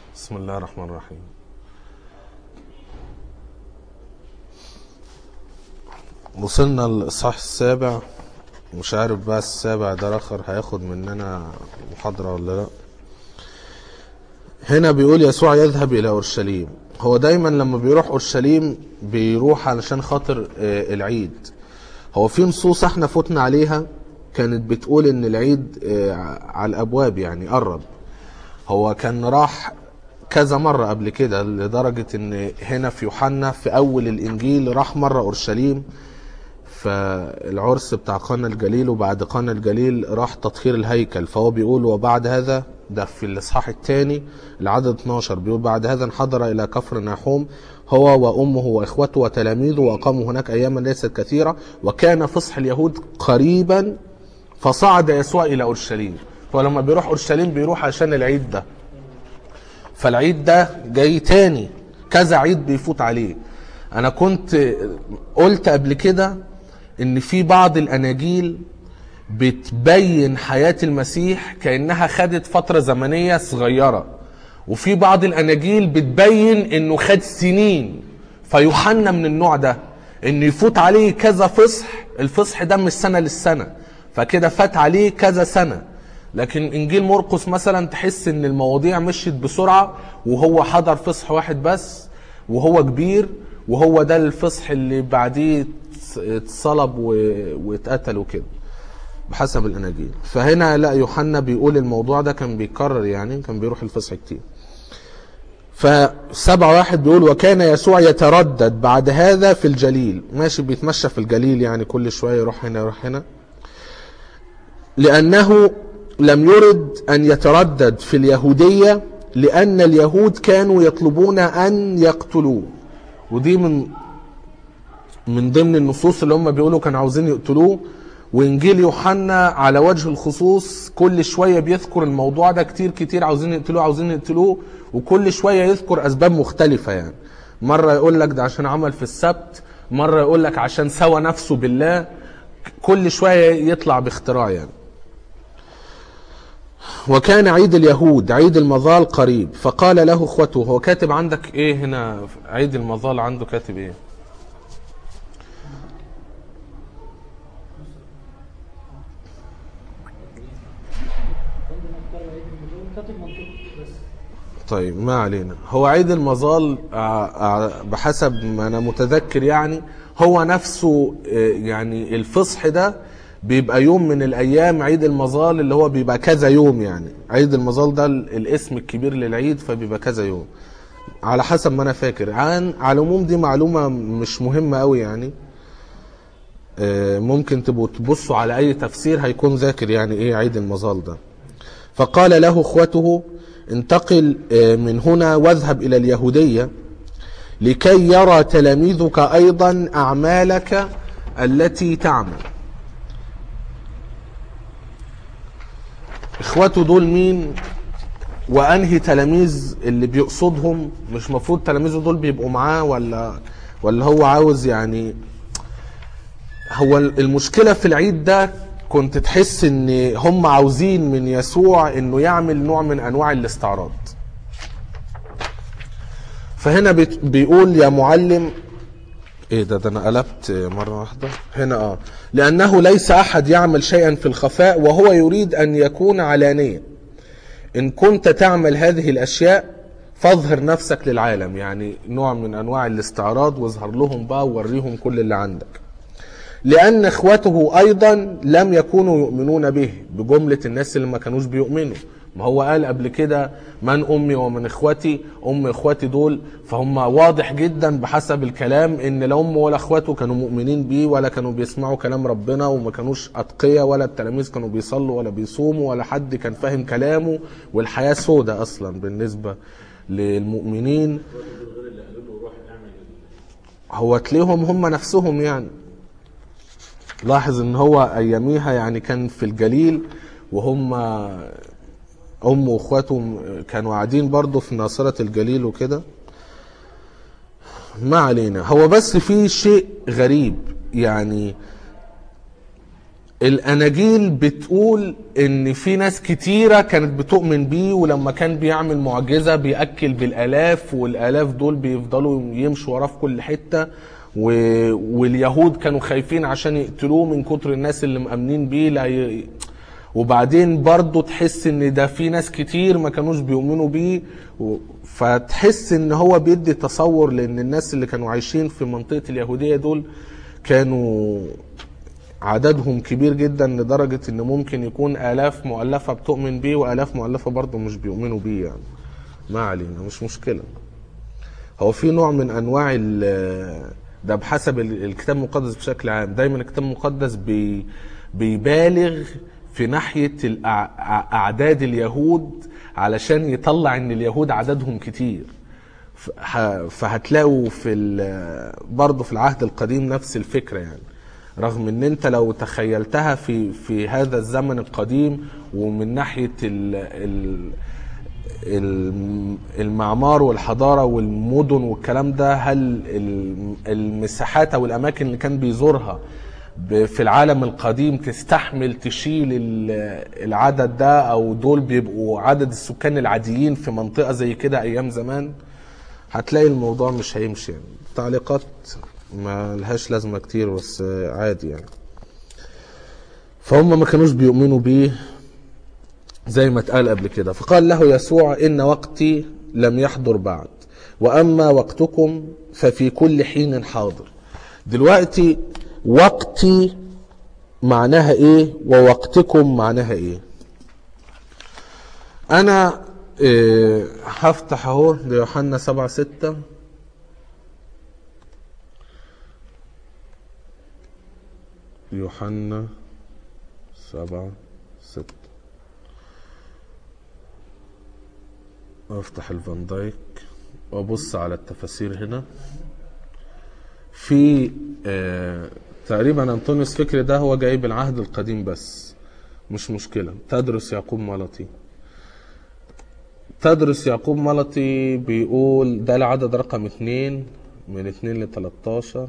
بسم الله الرحمن الرحيم وصلنا للإصحاح السابع مش عارف بقى السابع ده آخر هياخد مننا محاضرة ولا لا هنا بيقول يسوع يذهب إلى أورشليم هو دايما لما بيروح أورشليم بيروح علشان خاطر آه، العيد هو في نصوص احنا فتنا عليها كانت بتقول ان العيد آه، على الابواب يعني قرب هو كان راح كذا مرة قبل كده لدرجة ان هنا في يوحنا في اول الانجيل راح مرة اورشليم فالعرس بتاع قانا الجليل وبعد قانا الجليل راح تطهير الهيكل فهو بيقول وبعد هذا ده في الاصحاح الثاني العدد 12 بيقول بعد هذا انحدر الى كفر ناحوم هو وامه واخوته وتلاميذه واقاموا هناك اياما ليست كثيره وكان فصح اليهود قريبا فصعد يسوع الى اورشليم فلما بيروح اورشليم بيروح عشان العيد ده فالعيد ده جاي تاني كذا عيد بيفوت عليه انا كنت قلت قبل كده ان في بعض الاناجيل بتبين حياة المسيح كأنها خدت فترة زمنية صغيرة وفي بعض الاناجيل بتبين انه خد سنين فيوحنا من النوع ده ان يفوت عليه كذا فصح الفصح ده من السنة للسنة فكده فات عليه كذا سنة لكن انجيل مرقس مثلا تحس ان المواضيع مشيت بسرعة وهو حضر فصح واحد بس وهو كبير وهو ده الفصح اللي بعديه اتصلب و- واتقتل وكده بحسب الاناجيل فهنا لا يوحنا بيقول الموضوع ده كان بيكرر يعني كان بيروح الفصح كتير فسبعة واحد بيقول وكان يسوع يتردد بعد هذا في الجليل ماشي بيتمشى في الجليل يعني كل شوية يروح هنا يروح هنا لأنه لم يرد أن يتردد في اليهودية لأن اليهود كانوا يطلبون أن يقتلوه ودي من من ضمن النصوص اللي هم بيقولوا كانوا عاوزين يقتلوه وانجيل يوحنا على وجه الخصوص كل شويه بيذكر الموضوع ده كتير كتير عاوزين يقتلوه عاوزين يقتلوه وكل شويه يذكر اسباب مختلفه يعني مره يقول لك ده عشان عمل في السبت مره يقول لك عشان سوى نفسه بالله كل شويه يطلع باختراع يعني وكان عيد اليهود عيد المظال قريب فقال له اخوته هو كاتب عندك ايه هنا عيد المظال عنده كاتب ايه كاتب منطقي بس طيب ما علينا هو عيد المظال ع- ع- بحسب ما انا متذكر يعني هو نفسه آه، يعني الفصح ده بيبقى يوم من الايام عيد المظال اللي هو بيبقى كذا يوم يعني عيد المظال ده ال- الاسم الكبير للعيد فبيبقى كذا يوم على حسب ما انا فاكر عن على العموم دي معلومه مش مهمه قوي يعني آه، ممكن تبقوا تبصوا على اي تفسير هيكون ذاكر يعني ايه عيد المظال ده فقال له اخوته انتقل آه، من هنا واذهب الى اليهوديه لكي يرى تلاميذك ايضا اعمالك التي تعمل اخوته دول مين وانهي تلاميذ اللي بيقصدهم مش مفروض تلاميذه دول بيبقوا معاه ولا ولا هو عاوز يعني هو المشكلة في العيد ده كنت تحس ان هم عاوزين من يسوع انه يعمل نوع من انواع الاستعراض فهنا بت- بيقول يا معلم ايه ده ده انا قلبت مرة واحدة هنا اه لانه ليس احد يعمل شيئا في الخفاء وهو يريد ان يكون علانيا ان كنت تعمل هذه الاشياء فاظهر نفسك للعالم يعني نوع من انواع الاستعراض واظهر لهم بقى ووريهم كل اللي عندك لأن إخوته أيضا لم يكونوا يؤمنون به بجملة الناس اللي ما كانوش بيؤمنوا ما هو قال قبل كده من أمي ومن إخوتي أم إخوتي دول فهم واضح جدا بحسب الكلام إن لا أم ولا إخواته كانوا مؤمنين بيه ولا كانوا بيسمعوا كلام ربنا وما كانوش أتقياء ولا التلاميذ كانوا بيصلوا ولا بيصوموا ولا حد كان فاهم كلامه والحياة سودة أصلا بالنسبة للمؤمنين هو تلاقيهم هم نفسهم يعني لاحظ ان هو اياميها يعني كان في الجليل وهم امه واخواته كانوا قاعدين برضه في ناصرة الجليل وكده ما علينا هو بس في شيء غريب يعني الاناجيل بتقول ان في ناس كتيره كانت بتؤمن بيه ولما كان بيعمل معجزه بياكل بالالاف والالاف دول بيفضلوا يمشوا وراه في كل حته و... واليهود كانوا خايفين عشان يقتلوه من كتر الناس اللي مأمنين بيه لا ي... وبعدين برضه تحس ان ده في ناس كتير ما كانوش بيؤمنوا بيه و... فتحس ان هو بيدي تصور لان الناس اللي كانوا عايشين في منطقه اليهوديه دول كانوا عددهم كبير جدا لدرجة ان ممكن يكون الاف مؤلفة بتؤمن بيه والاف مؤلفة برضه مش بيؤمنوا بيه يعني ما علينا مش مشكلة هو في نوع من انواع ال- ده بحسب ال- الكتاب المقدس بشكل عام دايما الكتاب المقدس بي بيبالغ في ناحية الأع- أع- اعداد اليهود علشان يطلع ان اليهود عددهم كتير ف- ه- فهتلاقوا في ال- برضه في العهد القديم نفس الفكرة يعني رغم ان انت لو تخيلتها في في هذا الزمن القديم ومن ناحيه ال ال الم- المعمار والحضاره والمدن والكلام ده هل ال- المساحات او الاماكن اللي كان بيزورها ب- في العالم القديم تستحمل تشيل ال- العدد ده او دول بيبقوا عدد السكان العاديين في منطقه زي كده ايام زمان هتلاقي الموضوع مش هيمشي يعني تعليقات ما لهاش لازمه كتير بس عادي يعني فهم ما كانوش بيؤمنوا بيه زي ما اتقال قبل كده فقال له يسوع ان وقتي لم يحضر بعد واما وقتكم ففي كل حين حاضر دلوقتي وقتي معناها ايه ووقتكم معناها ايه انا إيه هفتح اهو ليوحنا سبعة ستة يوحنا سبعة ستة افتح الفان دايك وابص على التفاسير هنا في آه تقريبا انطونيوس فكري ده هو جايب العهد القديم بس مش مشكلة تدرس يعقوب ملطي تدرس يعقوب ملطي بيقول ده العدد رقم اتنين من اتنين لتلاتاشر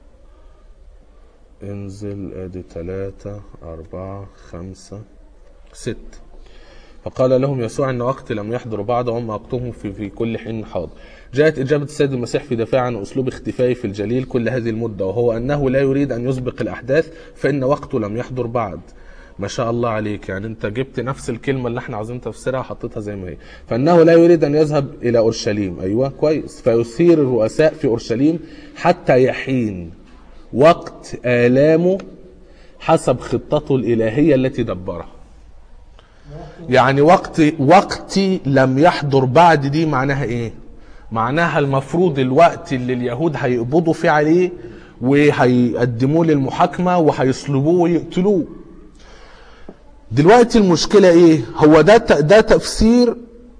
انزل ادي تلاتة اربعة خمسة ستة فقال لهم يسوع ان وقت لم يحضر بعد وهم وقتهم في, في كل حين حاضر جاءت إجابة السيد المسيح في دفاع عن أسلوب اختفائه في الجليل كل هذه المدة وهو أنه لا يريد أن يسبق الأحداث فإن وقته لم يحضر بعد ما شاء الله عليك يعني انت جبت نفس الكلمة اللي احنا عاوزين تفسيرها حطيتها زي ما هي فانه لا يريد ان يذهب الى اورشليم ايوه كويس فيثير الرؤساء في اورشليم حتى يحين وقت آلامه حسب خطته الإلهية التي دبرها يعني وقت وقتي لم يحضر بعد دي معناها ايه معناها المفروض الوقت اللي اليهود هيقبضوا فيه عليه وهيقدموه للمحاكمة وهيصلبوه ويقتلوه دلوقتي المشكلة ايه هو ده ده تفسير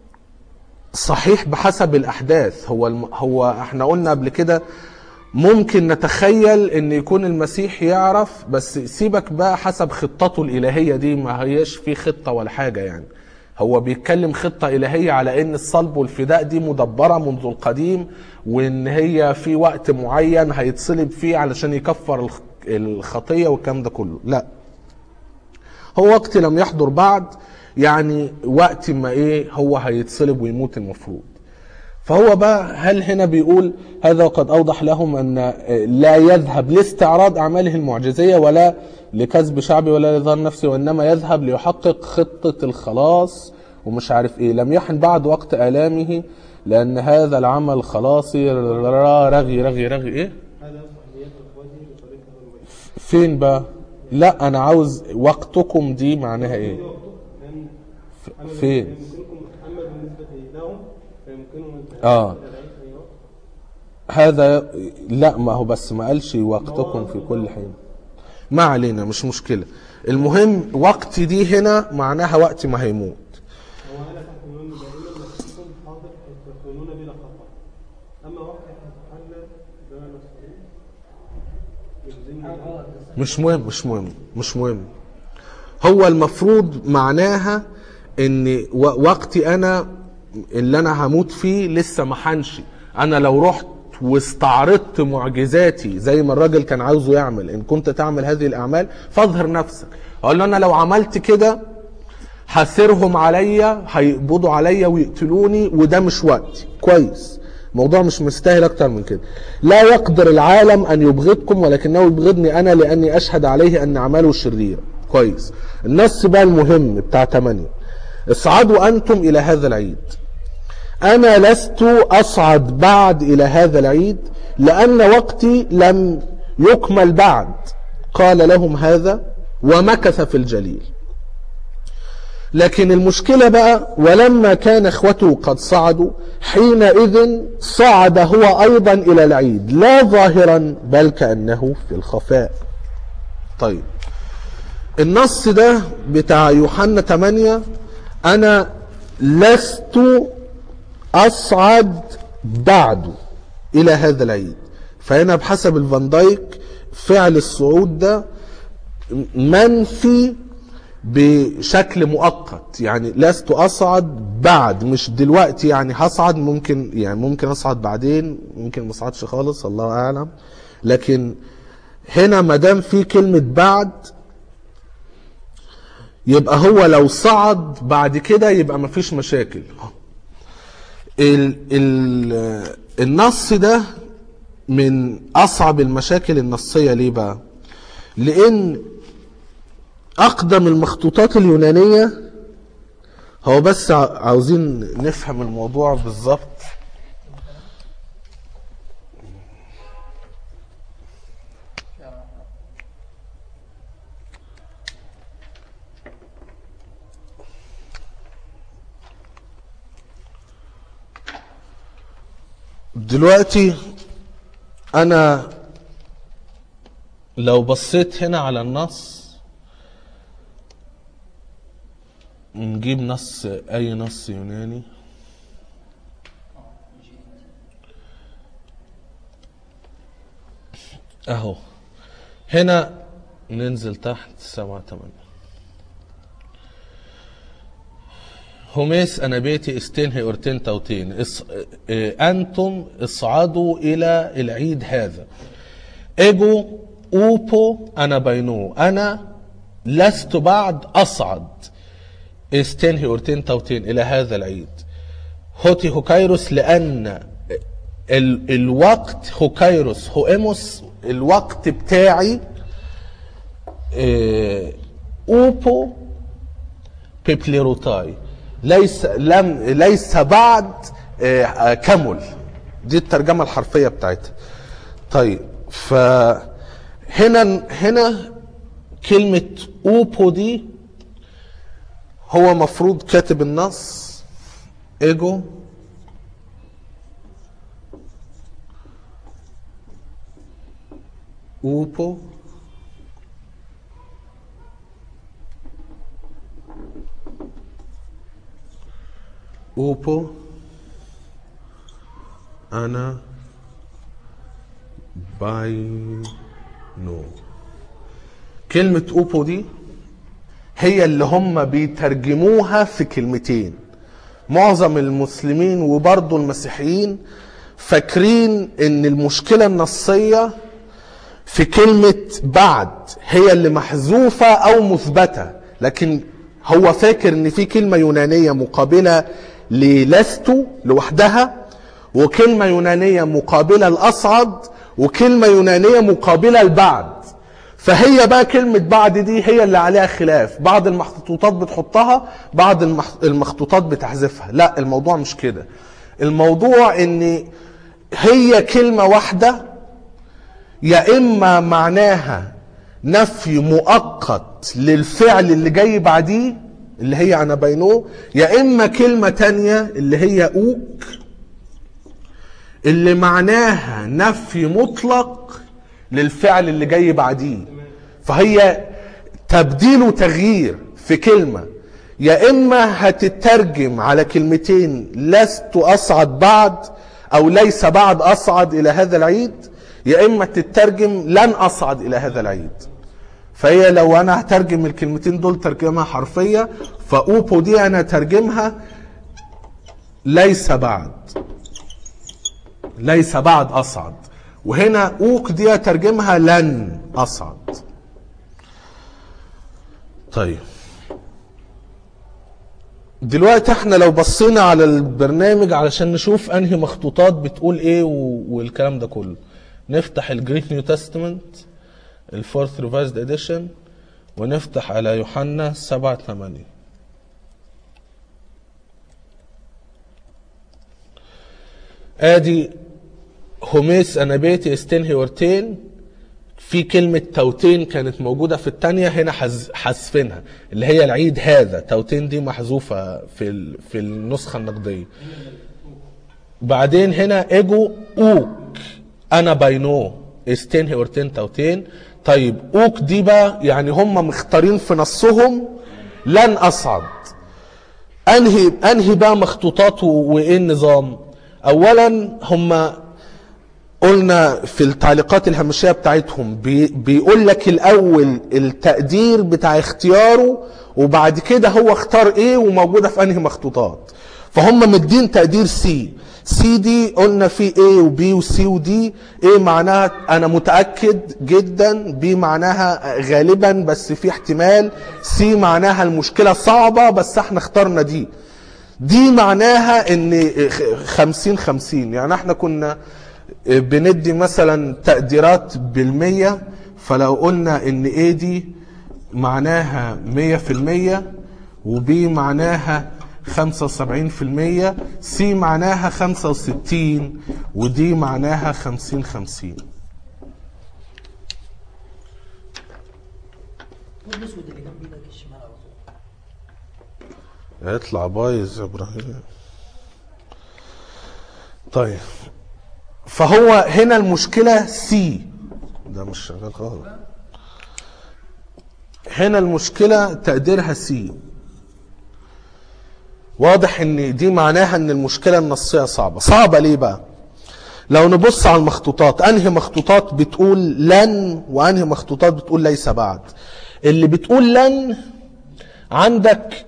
صحيح بحسب الاحداث هو الم... هو احنا قلنا قبل كده ممكن نتخيل ان يكون المسيح يعرف بس سيبك بقى حسب خطته الالهيه دي ما هيش في خطه ولا حاجه يعني هو بيتكلم خطه الهيه على ان الصلب والفداء دي مدبره منذ القديم وان هي في وقت معين هيتصلب فيه علشان يكفر الخ- الخطيه والكلام ده كله لا هو وقت لم يحضر بعد يعني وقت ما ايه هو هيتصلب ويموت المفروض فهو بقى هل هنا بيقول هذا وقد اوضح لهم ان لا يذهب لاستعراض اعماله المعجزيه ولا لكسب شعبي ولا لظهر نفسه وانما يذهب ليحقق خطه الخلاص ومش عارف ايه لم يحن بعد وقت الامه لان هذا العمل خلاصي رغي رغي رغي ايه هذا يصلح نيات اخوتي بطريقه غير فين بقى لا انا عاوز وقتكم دي معناها ايه لان ف- أما فين يمكنكم اما بالنسبه لهم فيمكنهم ان آه. العيش أي وقت. هذا لا ما هو بس ما قالش وقتكم في كل حين ما علينا مش مشكلة المهم وقت دي هنا معناها وقت ما هيموت هو انا تحكمون دائما نفسكم حاضر حيث تكونون بلا خطا اما وقت حتى بما نستطيع يلزمني مش مهم مش مهم مش مهم هو المفروض معناها ان و- وقتي انا اللي انا هموت فيه لسه ما حنش انا لو رحت واستعرضت معجزاتي زي ما الراجل كان عاوزه يعمل ان كنت تعمل هذه الاعمال فاظهر نفسك اقول له انا لو عملت كده هثرهم عليا هيقبضوا عليا ويقتلوني وده مش وقتي كويس الموضوع مش مستاهل اكتر من كده لا يقدر العالم ان يبغضكم ولكنه يبغضني انا لاني اشهد عليه ان اعماله شريره كويس النص بقى المهم بتاع 8 اصعدوا انتم الى هذا العيد انا لست اصعد بعد الى هذا العيد لان وقتي لم يكمل بعد قال لهم هذا ومكث في الجليل لكن المشكلة بقى ولما كان اخوته قد صعدوا حينئذ صعد هو ايضا الى العيد لا ظاهرا بل كأنه في الخفاء طيب النص ده بتاع يوحنا 8 انا لست اصعد بعده الى هذا العيد فهنا بحسب الفان دايك فعل الصعود ده منفي بشكل مؤقت يعني لست اصعد بعد مش دلوقتي يعني هصعد ممكن يعني ممكن اصعد بعدين ممكن ما اصعدش خالص الله اعلم لكن هنا ما دام في كلمه بعد يبقى هو لو صعد بعد كده يبقى مفيش مشاكل ال ال النص ده من اصعب المشاكل النصيه ليه بقى لان اقدم المخطوطات اليونانيه هو بس ع- عاوزين نفهم الموضوع بالظبط دلوقتي انا لو بصيت هنا على النص نجيب نص اي نص يوناني اهو هنا ننزل تحت سبعة تمانية هوميس انا بيتي استنهي اورتين توتين إص... إيه، انتم اصعدوا الى العيد هذا اجو اوبو انا بينو انا لست بعد اصعد استنهي اورتين توتين الى هذا العيد هوتي هوكايروس لان ال... الوقت هوكايروس هوئموس الوقت بتاعي إيه، اوبو بيبليروتاي ليس لم ليس بعد آه، آه، كمل دي الترجمه الحرفيه بتاعتها طيب فهنا هنا كلمه اوبو دي هو مفروض كاتب النص ايجو اوبو اوبو انا باينو كلمة اوبو دي هي اللي هم بيترجموها في كلمتين معظم المسلمين وبرضه المسيحيين فاكرين ان المشكلة النصية في كلمة بعد هي اللي محذوفة او مثبتة لكن هو فاكر ان في كلمة يونانية مقابلة للست لوحدها وكلمة يونانية مقابلة الأصعد وكلمة يونانية مقابلة البعد فهي بقى كلمة بعد دي هي اللي عليها خلاف بعض المخطوطات بتحطها بعض المخ- المخطوطات بتحذفها لا الموضوع مش كده الموضوع ان هي كلمة واحدة يا اما معناها نفي مؤقت للفعل اللي جاي بعديه اللي هي انا بينه يا اما كلمة تانية اللي هي اوك اللي معناها نفي مطلق للفعل اللي جاي بعديه فهي تبديل وتغيير في كلمة يا إما هتترجم على كلمتين لست أصعد بعد أو ليس بعد أصعد إلى هذا العيد يا إما تترجم لن أصعد إلى هذا العيد فهي لو أنا هترجم الكلمتين دول ترجمة حرفية فأوبو دي أنا ترجمها ليس بعد ليس بعد أصعد وهنا أوك دي ترجمها لن أصعد طيب دلوقتي احنا لو بصينا على البرنامج علشان نشوف انهي مخطوطات بتقول ايه و... والكلام ده كله نفتح الجريك نيو تestament الفورث ريفايزد اديشن ونفتح على يوحنا 7 8 ادي هوميس انابيتي استنهي ورتين في كلمة توتين كانت موجودة في التانية هنا حز- حذفينها اللي هي العيد هذا توتين دي محذوفة في ال- في النسخة النقدية بعدين هنا اجو اوك انا باينو استنهي ورتين توتين طيب اوك دي بقى يعني هم مختارين في نصهم لن اصعد انهي انهي بقى مخطوطات و- وايه النظام اولا هم قلنا في التعليقات الهامشيه بتاعتهم بي بيقول لك الاول التقدير بتاع اختياره وبعد كده هو اختار ايه وموجوده في انهي مخطوطات فهم مدين تقدير سي سي دي قلنا في A وبي وسي ودي A معناها انا متاكد جدا بي معناها غالبا بس في احتمال سي معناها المشكله صعبه بس احنا اخترنا دي دي معناها ان خمسين خمسين يعني احنا كنا بندي مثلا تقديرات بالمية فلو قلنا ان ايه دي معناها مية في المية وبي معناها خمسة وسبعين في المية سي معناها خمسة وستين ودي معناها خمسين خمسين الاسود اللي جنب ايدك الشمال على طول هيطلع بايظ يا ابراهيم طيب فهو هنا المشكلة سي ده مش شغال خالص هنا المشكلة تقديرها سي واضح ان دي معناها ان المشكلة النصية صعبة صعبة ليه بقى لو نبص على المخطوطات انهي مخطوطات بتقول لن وانهي مخطوطات بتقول ليس بعد اللي بتقول لن عندك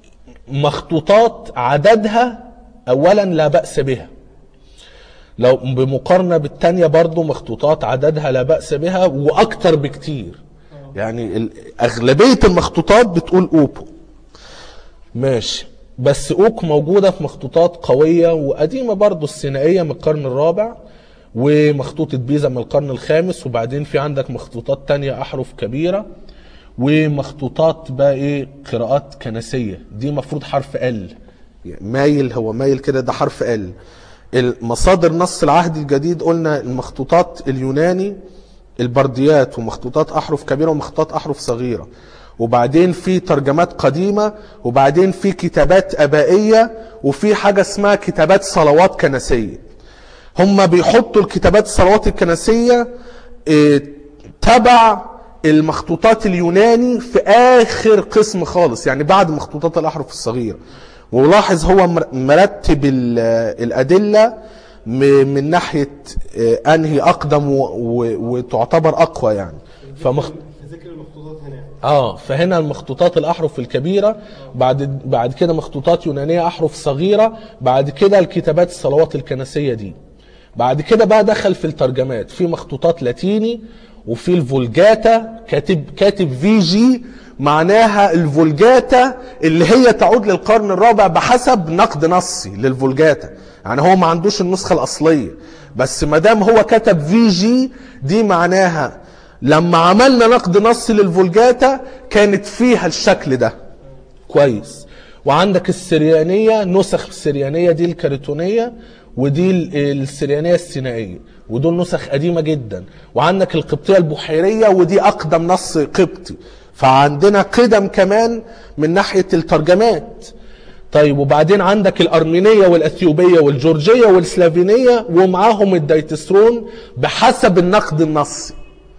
مخطوطات عددها اولا لا بأس بها لو بمقارنة بالتانية برضو مخطوطات عددها لا بأس بها واكتر بكتير يعني ال- اغلبية المخطوطات بتقول اوبو ماشي بس اوك موجودة في مخطوطات قوية وقديمة برضو الثنائية من القرن الرابع ومخطوطة بيزا من القرن الخامس وبعدين في عندك مخطوطات تانية أحرف كبيرة ومخطوطات بقى ايه قراءات كنسية دي مفروض حرف ال مايل هو مايل كده ده حرف ال المصادر نص العهد الجديد قلنا المخطوطات اليوناني البرديات ومخطوطات احرف كبيره ومخطوطات احرف صغيره وبعدين في ترجمات قديمه وبعدين في كتابات ابائيه وفي حاجه اسمها كتابات صلوات كنسيه هم بيحطوا الكتابات الصلوات الكنسيه اه، تبع المخطوطات اليوناني في اخر قسم خالص يعني بعد مخطوطات الاحرف الصغيره ولاحظ هو مر- مرتب ال- الادله م- من ناحيه اه، انهي اقدم و- و- وتعتبر اقوى يعني فمخ... في ذكر المخطوطات هنا يعني. اه فهنا المخطوطات الاحرف الكبيره بعد بعد كده مخطوطات يونانيه احرف صغيره بعد كده الكتابات الصلوات الكنسيه دي بعد كده بقى دخل في الترجمات في مخطوطات لاتيني وفي الفولجاتا كاتب كاتب في جي معناها الفولجاتا اللي هي تعود للقرن الرابع بحسب نقد نصي للفولجاتا يعني هو ما عندوش النسخه الاصليه بس ما دام هو كتب في جي دي معناها لما عملنا نقد نصي للفولجاتا كانت فيها الشكل ده كويس وعندك السريانية نسخ السريانية دي الكرتونية ودي ال- السريانية السينائية ودول نسخ قديمة جدا وعندك القبطية البحيرية ودي أقدم نص قبطي فعندنا قدم كمان من ناحية الترجمات طيب وبعدين عندك الأرمينية والأثيوبية والجورجية والسلافينية ومعاهم الدايتسترون بحسب النقد النصي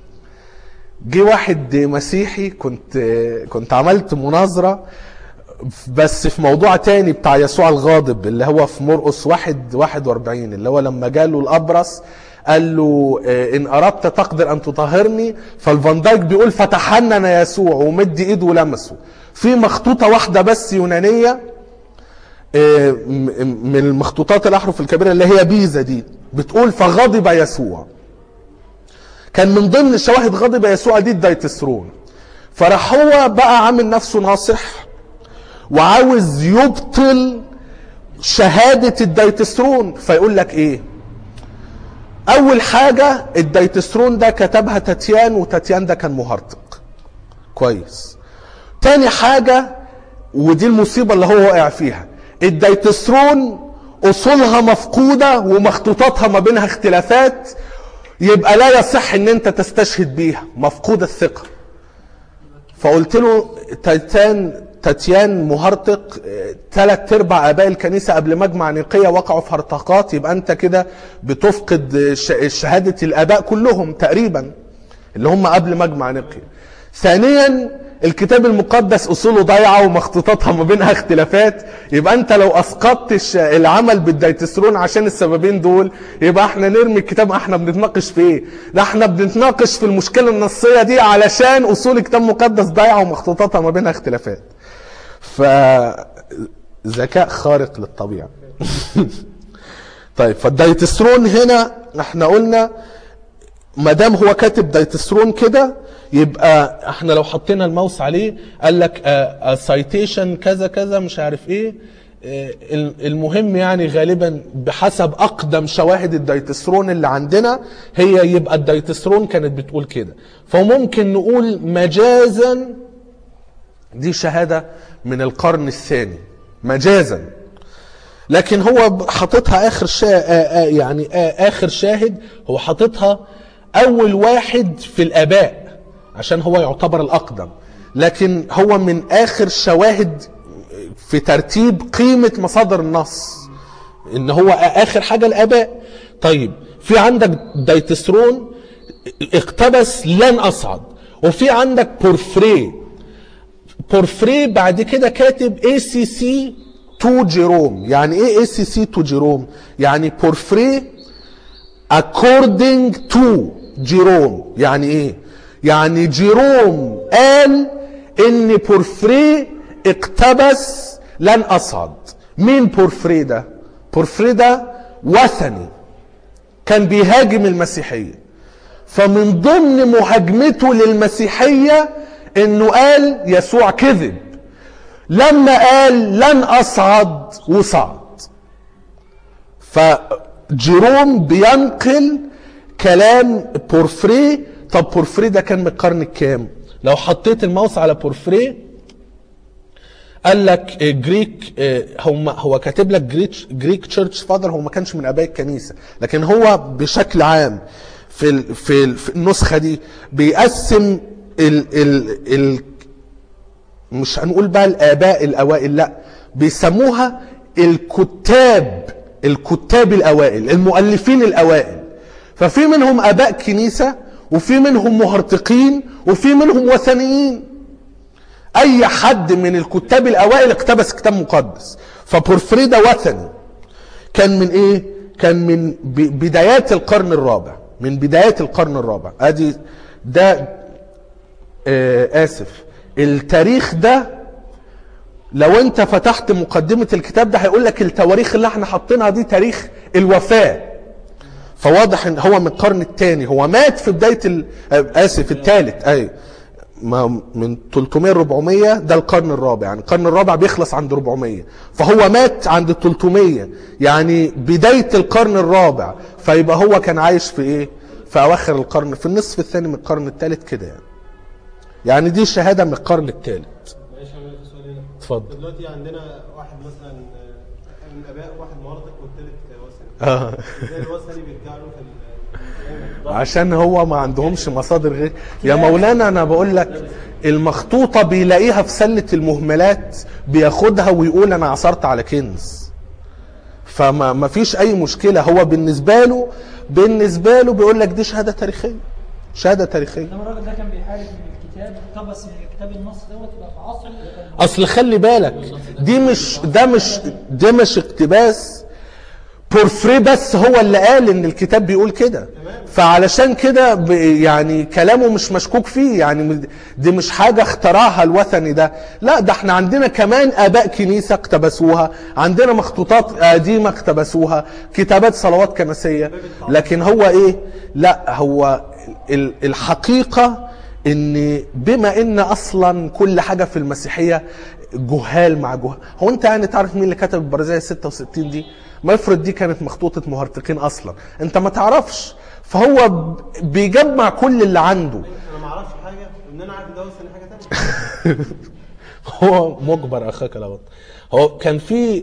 جه واحد مسيحي كنت كنت عملت مناظرة بس في موضوع تاني بتاع يسوع الغاضب اللي هو في مرقس واحد واحد واربعين اللي هو لما جاله الأبرص قال له آه، إن أردت تقدر أن تطهرني فالفان دايك بيقول فتحنن يسوع ومد إيده ولمسه في مخطوطة واحدة بس يونانية آه، م- من المخطوطات الأحرف الكبيرة اللي هي بيزا دي بتقول فغضب يسوع كان من ضمن شواهد غضب يسوع دي الدايتسترون فراح هو بقى عامل نفسه ناصح وعاوز يبطل شهادة الديتسترون فيقول لك ايه اول حاجة الديتسترون ده كتبها تاتيان وتاتيان ده كان مهرطق كويس تاني حاجة ودي المصيبة اللي هو واقع فيها الديتسترون اصولها مفقودة ومخطوطاتها ما بينها اختلافات يبقى لا يصح ان انت تستشهد بيها مفقود الثقة فقلت له تاتيان تاتيان مهرطق ثلاث ارباع اباء الكنيسه قبل مجمع نيقيه وقعوا في هرطقات يبقى انت كده بتفقد ش- شهاده الاباء كلهم تقريبا اللي هم قبل مجمع نيقيه. ثانيا الكتاب المقدس اصوله ضايعه ومخطوطاتها ما بينها اختلافات يبقى انت لو اسقطت الش- العمل بالديتسترون عشان السببين دول يبقى احنا نرمي الكتاب احنا بنتناقش في ايه؟ ده احنا بنتناقش في المشكله النصيه دي علشان اصول الكتاب المقدس ضايعه ومخطوطاتها ما بينها اختلافات. فذكاء خارق للطبيعة طيب فالدايتسترون هنا احنا قلنا ما دام هو كاتب دايتسترون كده يبقى احنا لو حطينا الماوس عليه قال لك سايتيشن كذا كذا مش عارف ايه آه، المهم يعني غالبا بحسب اقدم شواهد الدايتسترون اللي عندنا هي يبقى الدايتسترون كانت بتقول كده فممكن نقول مجازا دي شهادة من القرن الثاني مجازا لكن هو حاططها اخر شا... آ- آ- يعني آ- اخر شاهد هو حاططها اول واحد في الاباء عشان هو يعتبر الاقدم لكن هو من اخر شواهد في ترتيب قيمة مصادر النص ان هو اخر حاجة الاباء طيب في عندك دايتسترون اقتبس لن اصعد وفي عندك بورفري بورفري بعد كده كاتب اي سي سي تو جيروم يعني ايه اي سي سي تو جيروم يعني بورفري according to جيروم يعني ايه يعني جيروم قال ان بورفري اقتبس لن اصعد مين بورفري ده بورفري ده وثني كان بيهاجم المسيحيه فمن ضمن مهاجمته للمسيحيه انه قال يسوع كذب لما قال لن اصعد وصعد فجيروم بينقل كلام بورفري طب بورفري ده كان من القرن الكام لو حطيت الماوس على بورفري قال لك جريك هم هو كاتب لك جريك جريك تشيرش فادر هو ما كانش من اباء الكنيسه لكن هو بشكل عام في ال في, ال في النسخه دي بيقسم ال ال ال مش هنقول بقى الاباء الاوائل لا بيسموها الكتاب الكتاب الاوائل المؤلفين الاوائل ففي منهم اباء كنيسه وفي منهم مهرطقين وفي منهم وثنيين اي حد من الكتاب الاوائل اقتبس كتاب مقدس فبورفريدا وثني كان من ايه كان من ب- بدايات القرن الرابع من بدايات القرن الرابع ادي ده آه اسف التاريخ ده لو انت فتحت مقدمة الكتاب ده هيقول لك التواريخ اللي احنا حاطينها دي تاريخ الوفاة فواضح ان هو من القرن الثاني هو مات في بداية ال... آه، اسف الثالث اي ما من 300 400 ده القرن الرابع يعني القرن الرابع بيخلص عند 400 فهو مات عند 300 يعني بداية القرن الرابع فيبقى هو كان عايش في ايه في اواخر القرن في النصف الثاني من القرن الثالث كده يعني يعني دي شهادة من القرن الثالث معلش اعمل لك سؤال هنا اتفضل دلوقتي عندنا واحد مثلا آه، من اباء واحد مرضك والثالث وثني آه. ازاي الوثني بيرجع له في ال- عشان هو ما عندهمش مصادر غير يا مولانا انا بقول لك المخطوطة بيلاقيها في سلة المهملات بياخدها ويقول انا عثرت على كنز فما ما فيش اي مشكلة هو بالنسبة له بالنسبة له بيقول لك دي شهادة تاريخية شهادة تاريخية انما الراجل ده كان بيحارب من الكتاب اقتبس من كتاب النص دوت يبقى في عصره اصل خلي بالك دي مش ده مش ده مش اقتباس بورفري بس هو اللي قال ان الكتاب بيقول كده فعلشان كده ب- يعني كلامه مش مشكوك فيه يعني م- دي مش حاجة اخترعها الوثني ده لا ده احنا عندنا كمان اباء كنيسة اقتبسوها عندنا مخطوطات قديمة اقتبسوها كتابات صلوات كنسية لكن هو ايه لا هو ال- الحقيقة ان بما ان اصلا كل حاجه في المسيحيه جهال مع جهال هو انت يعني تعرف مين اللي كتب البرازيل 66 دي ما افرض دي كانت مخطوطه مهرطقين اصلا انت ما تعرفش فهو ب- بيجمع كل اللي عنده انا ما اعرفش حاجه ان انا عارف ده وثاني حاجه ثانيه هو مجبر اخاك لابد هو كان في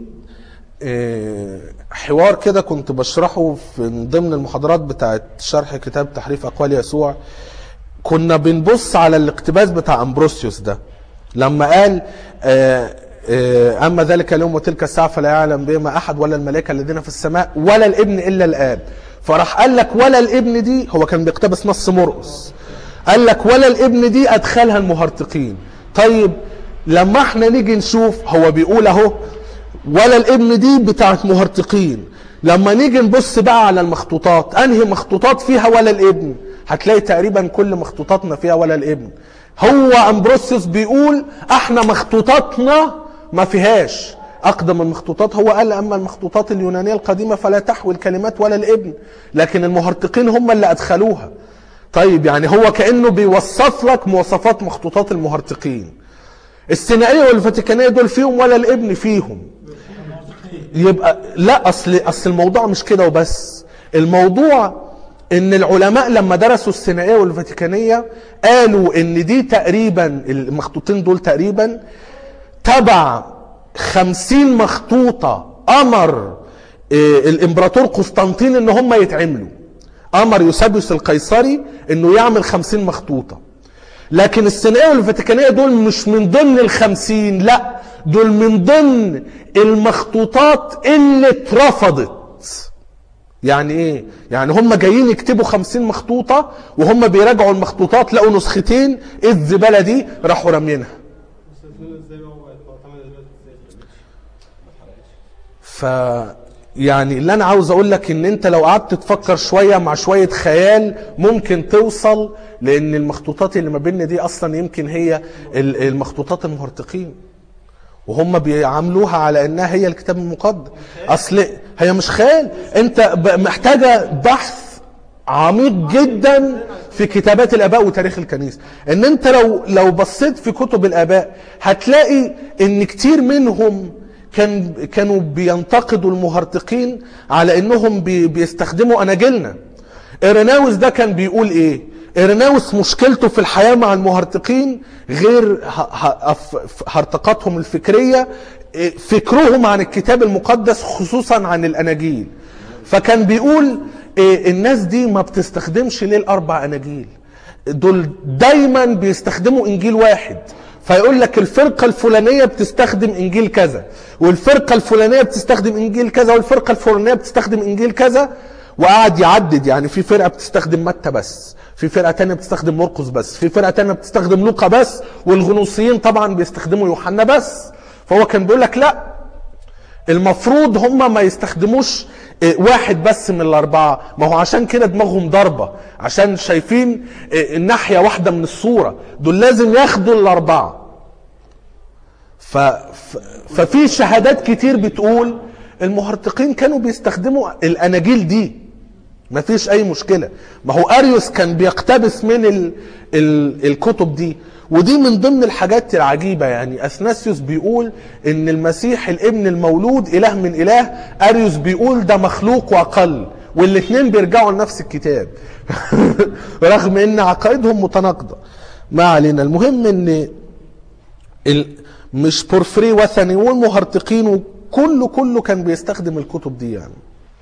آه، حوار كده كنت بشرحه في من ضمن المحاضرات بتاعت شرح كتاب تحريف اقوال يسوع كنا بنبص على الاقتباس بتاع امبروسيوس ده لما قال آه، آه، اما ذلك اليوم وتلك الساعه فلا يعلم بهما احد ولا الملائكه الذين في السماء ولا الابن الا الاب فراح قال لك ولا الابن دي هو كان بيقتبس نص مرقس قال لك ولا الابن دي ادخلها المهرطقين طيب لما احنا نيجي نشوف هو بيقول اهو ولا الابن دي بتاعت مهرطقين لما نيجي نبص بقى على المخطوطات انهي مخطوطات فيها ولا الابن هتلاقي تقريبا كل مخطوطاتنا فيها ولا الابن هو امبروسيوس بيقول احنا مخطوطاتنا ما فيهاش اقدم المخطوطات هو قال اما المخطوطات اليونانيه القديمه فلا تحوي الكلمات ولا الابن لكن المهرطقين هم اللي ادخلوها طيب يعني هو كانه بيوصف لك مواصفات مخطوطات المهرطقين السينائيه والفاتيكانيه دول فيهم ولا الابن فيهم يبقى لا اصل اصل الموضوع مش كده وبس الموضوع ان العلماء لما درسوا السينائيه والفاتيكانيه قالوا ان دي تقريبا المخطوطين دول تقريبا تبع خمسين مخطوطة أمر إيه، الإمبراطور قسطنطين إن هم يتعملوا أمر يوسابيوس القيصري إنه يعمل خمسين مخطوطة لكن السينائية والفاتيكانية دول مش من ضمن الخمسين لا دول من ضمن المخطوطات اللي اترفضت يعني ايه يعني هم جايين يكتبوا خمسين مخطوطة وهم بيراجعوا المخطوطات لقوا نسختين ايه الزبالة دي راحوا رامينها مستثمرين ازاي بقى وبقت معتمده دلوقتي ازاي ف يعني اللي انا عاوز اقول لك ان انت لو قعدت تفكر شويه مع شويه خيال ممكن توصل لان المخطوطات اللي ما بيننا دي اصلا يمكن هي ال- المخطوطات المهرطقين وهم بيعاملوها على انها هي الكتاب المقدس اصل هي مش خيال انت ب- محتاجه بحث عميق جدا في كتابات الاباء وتاريخ الكنيسه ان انت لو لو بصيت في كتب الاباء هتلاقي ان كتير منهم كان كانوا بينتقدوا المهرطقين على انهم بي بيستخدموا اناجيلنا إيريناوس ده كان بيقول ايه إيريناوس مشكلته في الحياة مع المهرطقين غير ه- ه- أف- هرطقاتهم الفكرية إيه، فكرهم عن الكتاب المقدس خصوصا عن الأناجيل فكان بيقول إيه، الناس دي ما بتستخدمش ليه الأربع أناجيل دول دايما بيستخدموا إنجيل واحد فيقول لك الفرقة الفلانية بتستخدم إنجيل كذا والفرقة الفلانية بتستخدم إنجيل كذا والفرقة الفلانية بتستخدم إنجيل كذا وقعد يعدد يعني في فرقة بتستخدم متى بس في فرقة تانية بتستخدم مرقس بس في فرقة تانية بتستخدم لوقا بس والغنوصيين طبعا بيستخدموا يوحنا بس فهو كان بيقول لك لا المفروض هم ما يستخدموش إيه، واحد بس من الأربعة ما هو عشان كده دماغهم ضربة عشان شايفين إيه، الناحية واحدة من الصورة دول لازم ياخدوا الأربعة ف... ف... ففي شهادات كتير بتقول المهرطقين كانوا بيستخدموا الأناجيل دي ما فيش أي مشكلة ما هو أريوس كان بيقتبس من ال... ال... الكتب دي ودي من ضمن الحاجات العجيبة يعني أثناسيوس بيقول إن المسيح الابن المولود إله من إله أريوس بيقول ده مخلوق وأقل والاثنين بيرجعوا لنفس الكتاب رغم إن عقائدهم متناقضة ما علينا المهم إن ال... مش بورفري وثني والمهرطقين وكله كله كان بيستخدم الكتب دي يعني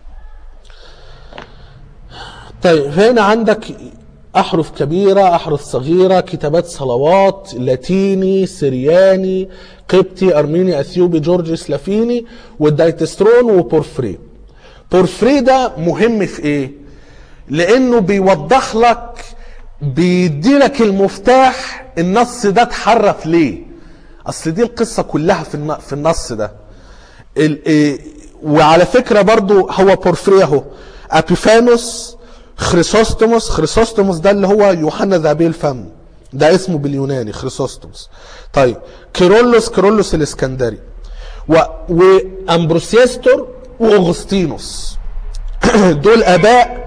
طيب هنا عندك أحرف كبيرة أحرف صغيرة كتابات صلوات لاتيني سرياني قبطي أرميني أثيوبي جورجي سلافيني والدايتسترون وبورفري بورفري ده مهم في إيه؟ لأنه بيوضح لك بيدي لك المفتاح النص ده اتحرف ليه اصل دي القصه كلها في الن- في النص ده ال- إيه، وعلى فكره برضو هو بورفري اهو ابيفانوس خريسوستوموس خريسوستوموس ده اللي هو يوحنا ذهبي الفم ده اسمه باليوناني خريسوستوموس طيب كيرولوس كيرولوس الاسكندري و... وامبروسيستور واغسطينوس دول اباء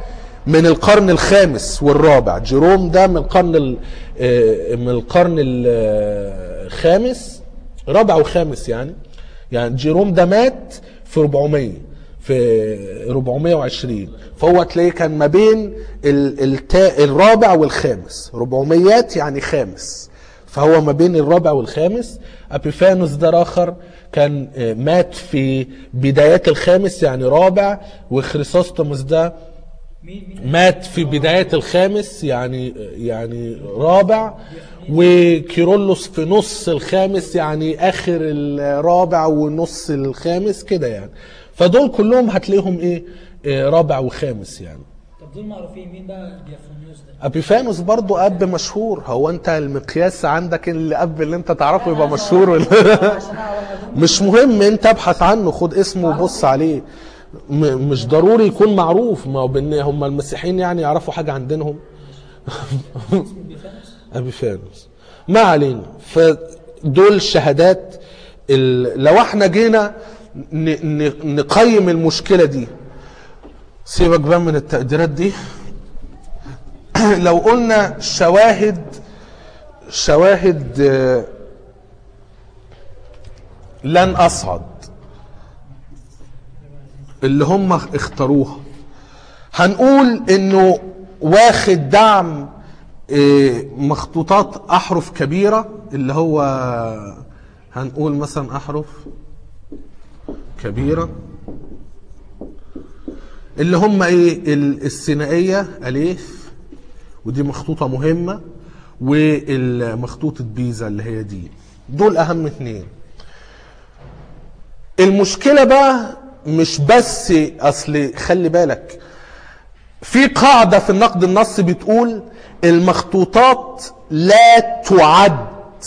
من القرن الخامس والرابع جيروم ده من القرن ال- آه، من القرن الخامس رابع وخامس يعني يعني جيروم ده مات في 400 في 420 فهو تلاقيه كان ما بين ال- التا الرابع والخامس 400 يعني خامس فهو ما بين الرابع والخامس ابيفانوس ده اخر كان آه، مات في بدايات الخامس يعني رابع وخريسوستوموس ده مين مين مات في بداية الخامس يعني يعني رابع وكيرلس في نص الخامس يعني اخر الرابع ونص الخامس كده يعني فدول كلهم هتلاقيهم ايه آه، رابع وخامس يعني طب دول معروفين مين بقى ديافونيوس ده؟ ابيفانوس برضو اب مشهور هو انت المقياس عندك الاب اللي انت تعرفه يبقى مشهور ولا عشان اعرف مش مهم انت ابحث عنه خد اسمه وبص عليه م- مش ضروري يكون معروف ما هو بان هم المسيحيين يعني يعرفوا حاجه عن دينهم اسمه بيفانوس ابي فانوس ما علينا فدول شهادات ال... لو احنا جينا ن... ن... نقيم المشكله دي سيبك بقى من التقديرات دي لو قلنا شواهد شواهد آه، لن اصعد اللي هم اختاروها هنقول انه واخد دعم إيه، مخطوطات احرف كبيره اللي هو هنقول مثلا احرف كبيره اللي هم ايه ال- الثنائيه الف ودي مخطوطه مهمه والمخطوطه بيزا اللي هي دي دول اهم اتنين المشكله بقى مش بس اصل خلي بالك في قاعدة في النقد النصي بتقول المخطوطات لا تعد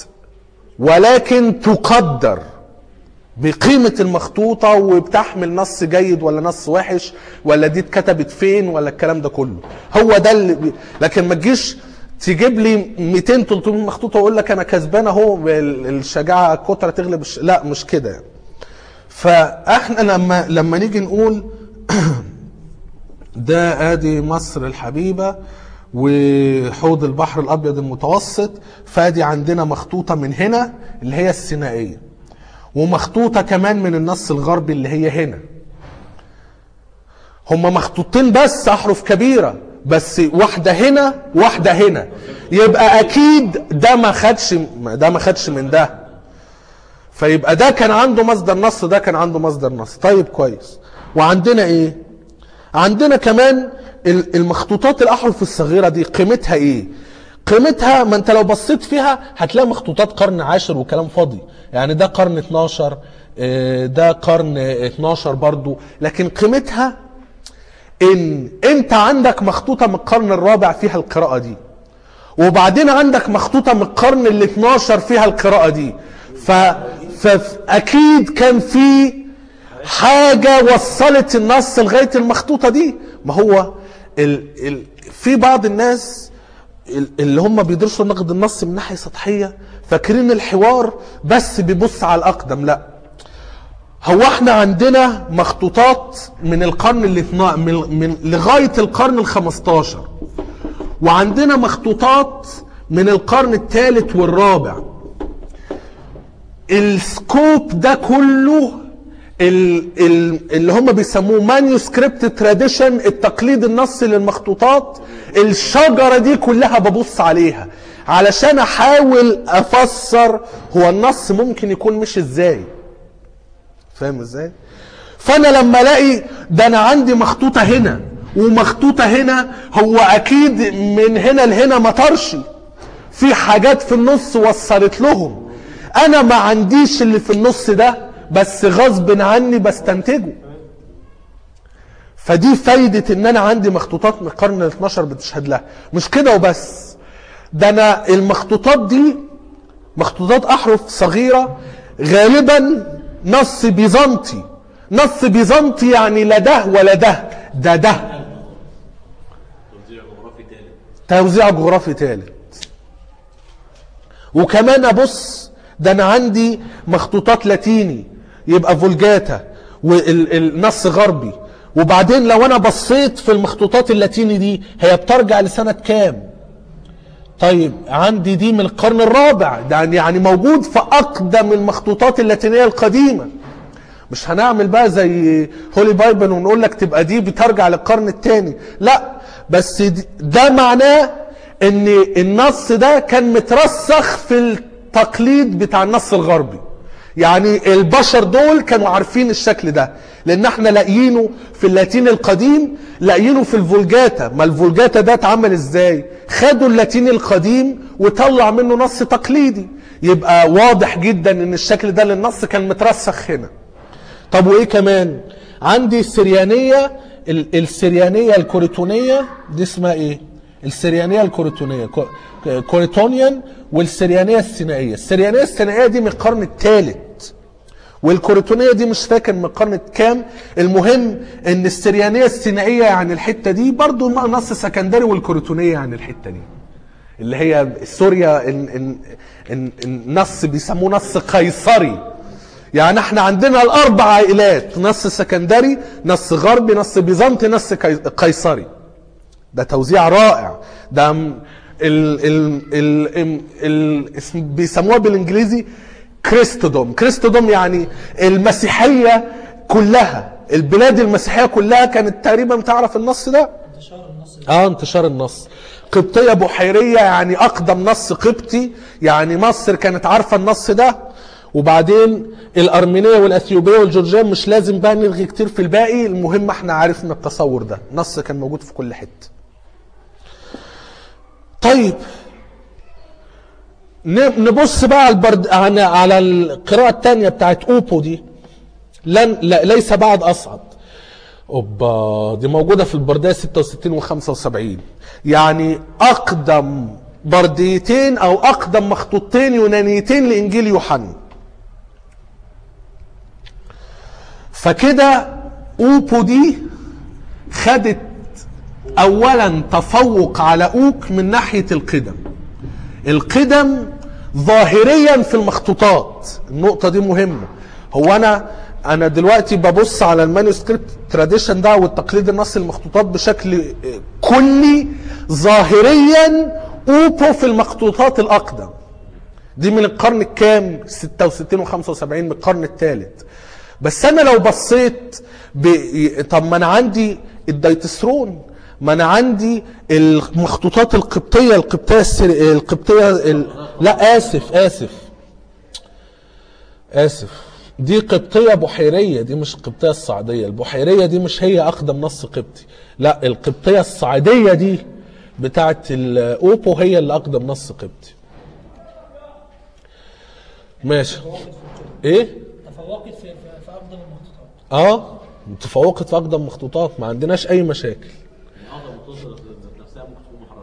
ولكن تقدر بقيمة المخطوطة وبتحمل نص جيد ولا نص وحش ولا دي اتكتبت فين ولا الكلام ده كله هو ده اللي بي... لكن ما تجيش تجيب لي 200 300 مخطوطة واقول لك انا كسبان اهو ال- الشجاعة كترة تغلب الش... لا مش كده يعني. فاحنا لما لما نيجي نقول ده ادي مصر الحبيبه وحوض البحر الابيض المتوسط فادي عندنا مخطوطه من هنا اللي هي الثنائيه ومخطوطه كمان من النص الغربي اللي هي هنا هما مخطوطين بس احرف كبيره بس واحده هنا واحده هنا يبقى اكيد ده ما خدش ده ما خدش من ده فيبقى ده كان عنده مصدر نص ده كان عنده مصدر نص طيب كويس وعندنا ايه عندنا كمان ال- المخطوطات الاحرف الصغيره دي قيمتها ايه قيمتها ما انت لو بصيت فيها هتلاقي مخطوطات قرن عاشر وكلام فاضي يعني ده قرن 12 آه، ده قرن 12 برضو لكن قيمتها ان انت عندك مخطوطه من القرن الرابع فيها القراءه دي وبعدين عندك مخطوطة من القرن ال 12 فيها القراءة دي ف... فأكيد كان في حاجة وصلت النص لغاية المخطوطة دي ما هو ال... ال... في بعض الناس ال- اللي هم بيدرسوا النقد النص من ناحية سطحية فاكرين الحوار بس بيبص على الأقدم لا هو احنا عندنا مخطوطات من القرن اللي من, من لغاية القرن ال 15 وعندنا مخطوطات من القرن الثالث والرابع السكوب ده كله ال- ال- اللي هم بيسموه مانيوسكريبت تراديشن التقليد النصي للمخطوطات الشجره دي كلها ببص عليها علشان احاول افسر هو النص ممكن يكون مش ازاي فاهم ازاي فانا لما الاقي ده انا عندي مخطوطه هنا ومخطوطه هنا هو اكيد من هنا لهنا ما طرش في حاجات في النص وصلت لهم انا ما عنديش اللي في النص ده بس غصب عني بستنتجه فدي فايدة ان انا عندي مخطوطات من القرن ال 12 بتشهد لها مش كده وبس ده انا المخطوطات دي مخطوطات احرف صغيرة غالبا نص بيزنطي نص بيزنطي يعني لا ده ولا ده ده ده توزيع جغرافي تالت توزيع جغرافي ثالث وكمان ابص ده انا عندي مخطوطات لاتيني يبقى فولجاتا والنص غربي وبعدين لو انا بصيت في المخطوطات اللاتيني دي هي بترجع لسنة كام طيب عندي دي من القرن الرابع ده يعني موجود في اقدم المخطوطات اللاتينية القديمة مش هنعمل بقى زي هولي بايبل ونقول لك تبقى دي بترجع للقرن الثاني لا بس دي- ده معناه ان النص ده كان مترسخ في التقليد بتاع النص الغربي يعني البشر دول كانوا عارفين الشكل ده لان احنا لاقيينه في اللاتين القديم لاقيينه في الفولجاتا ما الفولجاتا ده اتعمل ازاي خدوا اللاتين القديم وطلع منه نص تقليدي يبقى واضح جدا ان الشكل ده للنص كان مترسخ هنا طب وايه كمان عندي السريانيه ال- السريانيه الكوريتونيه دي اسمها ايه السريانيه الكوريتونيه كو- كوريتونيان والسريانيه السينائيه السريانيه السينائيه دي من القرن الثالث والكوريتونيه دي مش فاكر من القرن كام المهم ان السريانيه السينائيه يعني الحته دي برضو نص سكندري والكوريتونيه يعني الحته دي اللي هي سوريا إن إن إن النص بيسموه نص قيصري يعني احنا عندنا الاربع عائلات نص سكندري نص غربي نص بيزنطي نص قي- قيصري ده توزيع رائع ده م- ال ال ال ال ال اسم- بيسموها بالانجليزي كريستودوم كريستودوم يعني المسيحيه كلها البلاد المسيحيه كلها كانت تقريبا تعرف النص ده انتشار النص اه انتشار النص قبطية بحيرية يعني أقدم نص قبطي يعني مصر كانت عارفة النص ده وبعدين الأرمينية والأثيوبية والجورجية مش لازم بقى نلغي كتير في الباقي المهم احنا عرفنا التصور ده نص كان موجود في كل حتة طيب ن- نبص بقى على البرد... على على القراءة الثانية بتاعت أوبو دي لن... لا... ليس بعد أصعد اوبا دي موجوده في البرديه 66 و 75 يعني اقدم برديتين او اقدم مخطوطتين يونانيتين لانجيل يوحنا فكده اوبو دي خدت اولا تفوق على اوك من ناحيه القدم القدم ظاهريا في المخطوطات النقطة دي مهمة هو أنا أنا دلوقتي ببص على المانuscript تراديشن ده والتقليد النص المخطوطات بشكل كلي ظاهريا أوبو في المخطوطات الأقدم دي من القرن الكام 66 و75 من القرن الثالث بس انا لو بصيت ب... طب ما انا عندي الدايتسترون ما انا عندي المخطوطات القبطيه القبطيه السر... القبطيه ال... لا اسف اسف اسف دي قبطيه بحيريه دي مش القبطيه الصعيديه البحيريه دي مش هي اقدم نص قبطي لا القبطيه الصعيديه دي بتاعت الاوبو هي اللي اقدم نص قبطي ماشي ايه تفوقت في, في, في اقدم المخطوطات اه تفوقت في اقدم مخطوطات ما عندناش اي مشاكل اعظم مخطوطه نفسها ممكن تكون محرره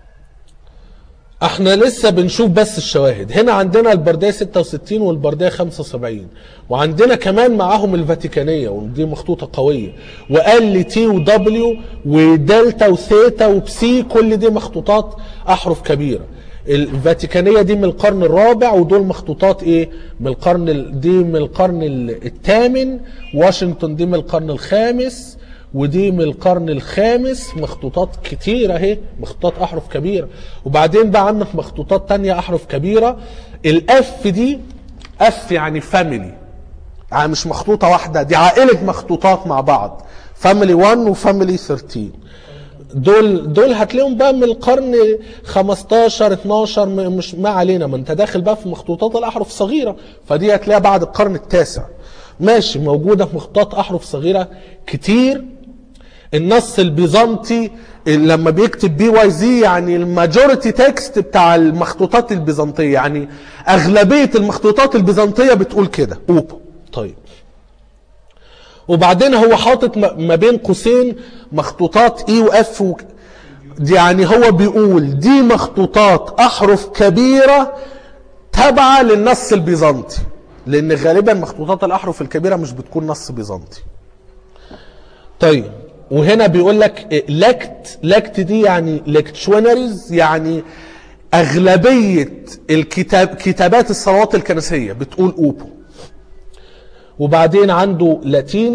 احنا لسه بنشوف بس الشواهد هنا عندنا البرديه 66 والبرديه 75 وعندنا كمان معاهم الفاتيكانيه ودي مخطوطه قويه وال تي ودبليو ودلتا وثيتا وبسي كل دي مخطوطات احرف كبيره الفاتيكانيه دي من القرن الرابع ودول مخطوطات ايه من القرن ال- دي من القرن ال- الثامن واشنطن دي من القرن الخامس ودي من القرن الخامس مخطوطات كتيرة اهي مخطوطات احرف كبيرة وبعدين بقى عندك مخطوطات تانية احرف كبيرة الاف دي اف يعني فاميلي يعني مش مخطوطة واحدة دي عائلة مخطوطات مع بعض فاميلي 1 وفاميلي 13 دول دول هتلاقيهم بقى من القرن 15 12 م- مش ما علينا ما انت داخل بقى في مخطوطات الاحرف صغيره فدي هتلاقيها بعد القرن التاسع ماشي موجوده في مخطوطات احرف صغيره كتير النص البيزنطي لما بيكتب بي واي زي يعني الماجوريتي تكست بتاع المخطوطات البيزنطيه يعني اغلبيه المخطوطات البيزنطيه بتقول كده اوبا طيب وبعدين هو حاطط م- ما بين قوسين مخطوطات اي واف و... دي يعني هو بيقول دي مخطوطات احرف كبيره تابعه للنص البيزنطي لان غالبا مخطوطات الاحرف الكبيره مش بتكون نص بيزنطي طيب وهنا بيقول لك لكت لكت دي يعني لكتشونريز يعني اغلبيه الكتاب كتابات الصلوات الكنسيه بتقول اوبو وبعدين عنده لاتيني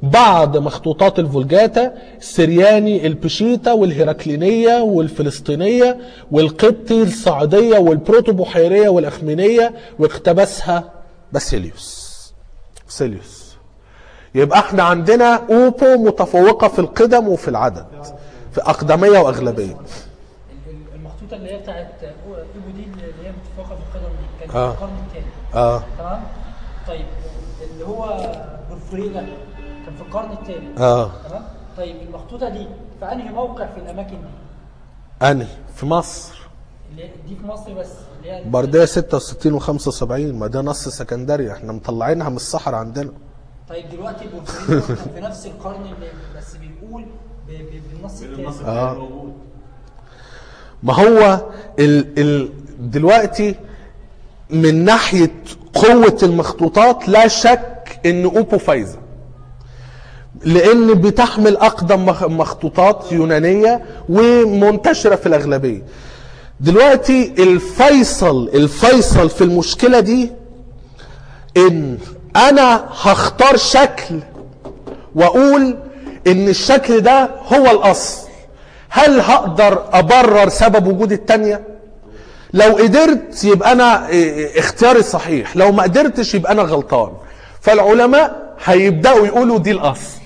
بعض مخطوطات الفولجاتا السرياني البشيتا والهيراكلينية والفلسطينية والقبطي الصعيدية والبروتو بحيرية والأخمينية واقتبسها باسيليوس باسيليوس يبقى احنا عندنا اوبو متفوقة في القدم وفي العدد في أقدمية وأغلبية ال- ال- المخطوطه اللي هي بتاعت ايبو دي اللي هي متفوقه في القدم دي كانت آه. في القرن الثاني اه تمام طيب اللي هو بورفريدا كان في القرن الثاني اه تمام طيب المخطوطه دي في انهي موقع في الاماكن دي أنهي في مصر اللي دي في مصر بس اللي هي بردية 66 و75 ما ده نص سكندري احنا مطلعينها من الصحراء عندنا طيب دلوقتي بورفريدا كان في نفس القرن اللي بس بيقول ب- ب- بالنص من الثاني النص آه. الثاني موجود ما هو ال ال دلوقتي من ناحية قوة المخطوطات لا شك ان اوبو فايزة لان بتحمل اقدم مخ- مخطوطات يونانية ومنتشرة في الاغلبية دلوقتي الفيصل الفيصل في المشكلة دي ان انا هختار شكل واقول ان الشكل ده هو الاصل هل هقدر ابرر سبب وجود التانية لو قدرت يبقى انا إيه، اختياري صحيح لو ما قدرتش يبقى انا غلطان فالعلماء هيبداوا يقولوا دي الاصل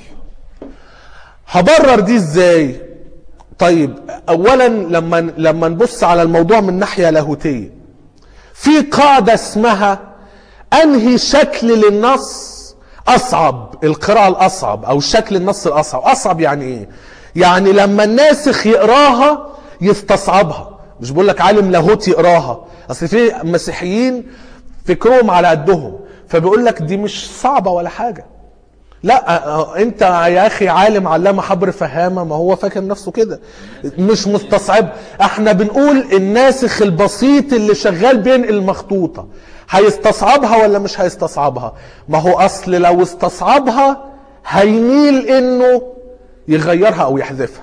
هبرر دي ازاي طيب اولا لما لما نبص على الموضوع من ناحيه لاهوتيه في قاعده اسمها انهي شكل للنص اصعب القراءه الاصعب او شكل النص الاصعب اصعب يعني ايه يعني لما الناسخ يقراها يستصعبها مش بقول لك عالم لاهوت يقراها اصل في مسيحيين فكرهم على قدهم فبيقول لك دي مش صعبه ولا حاجه لا آه، انت يا اخي عالم علامه حبر فهامه ما هو فاكر نفسه كده مش مستصعب احنا بنقول الناسخ البسيط اللي شغال بينقل المخطوطه هيستصعبها ولا مش هيستصعبها ما هو اصل لو استصعبها هيميل انه يغيرها او يحذفها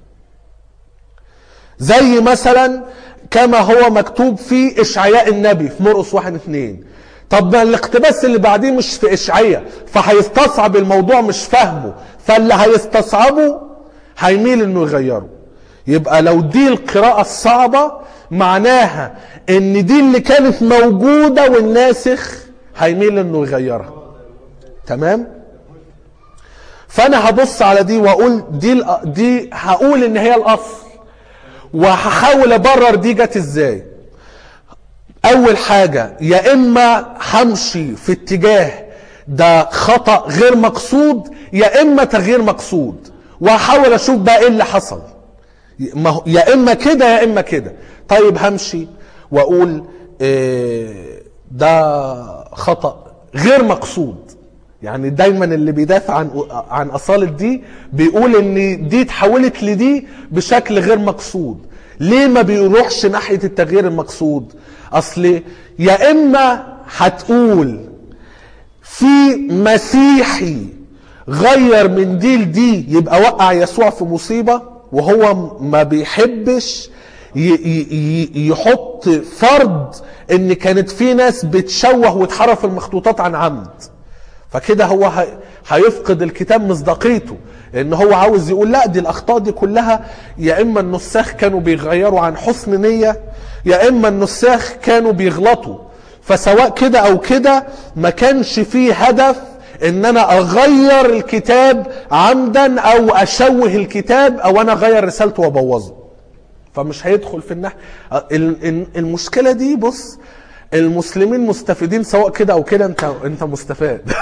زي مثلا كما هو مكتوب في اشعياء النبي في مرقس واحد اتنين طب ما الاقتباس اللي بعديه مش في اشعياء فهيستصعب الموضوع مش فاهمه فاللي هيستصعبه هيميل انه يغيره يبقى لو دي القراءة الصعبة معناها ان دي اللي كانت موجودة والناسخ هيميل انه يغيرها تمام فانا هبص على دي واقول دي الأ- دي هقول ان هي الاصل وهحاول ابرر دي جت ازاي اول حاجة يا اما همشي في اتجاه ده خطأ غير مقصود يا اما تغيير مقصود وهحاول اشوف بقى ايه اللي حصل ما هو- يا اما كده يا اما كده طيب همشي واقول إيه ده خطأ غير مقصود يعني دايما اللي بيدافع عن عن اصاله دي بيقول ان دي اتحولت لدي بشكل غير مقصود ليه ما بيروحش ناحيه التغيير المقصود اصل يا اما هتقول في مسيحي غير من دي لدي يبقى وقع يسوع في مصيبه وهو ما بيحبش ي- ي- ي- يحط فرض ان كانت في ناس بتشوه وتحرف المخطوطات عن عمد فكده هو هي- هيفقد الكتاب مصداقيته ان هو عاوز يقول لا دي الاخطاء دي كلها يا اما النساخ كانوا بيغيروا عن حسن نيه يا اما النساخ كانوا بيغلطوا فسواء كده او كده ما كانش فيه هدف ان انا اغير الكتاب عمدا او اشوه الكتاب او انا اغير رسالته وابوظه فمش هيدخل في النحو ال- ال- المشكله دي بص المسلمين مستفيدين سواء كده او كده انت انت مستفاد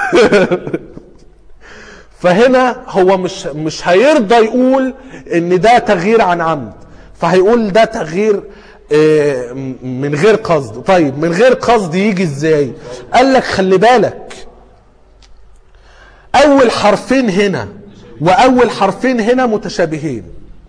فهنا هو مش مش هيرضى يقول ان ده تغيير عن عمد فهيقول ده تغيير آه، من غير قصد طيب من غير قصد يجي ازاي قال لك خلي بالك اول حرفين هنا واول حرفين هنا متشابهين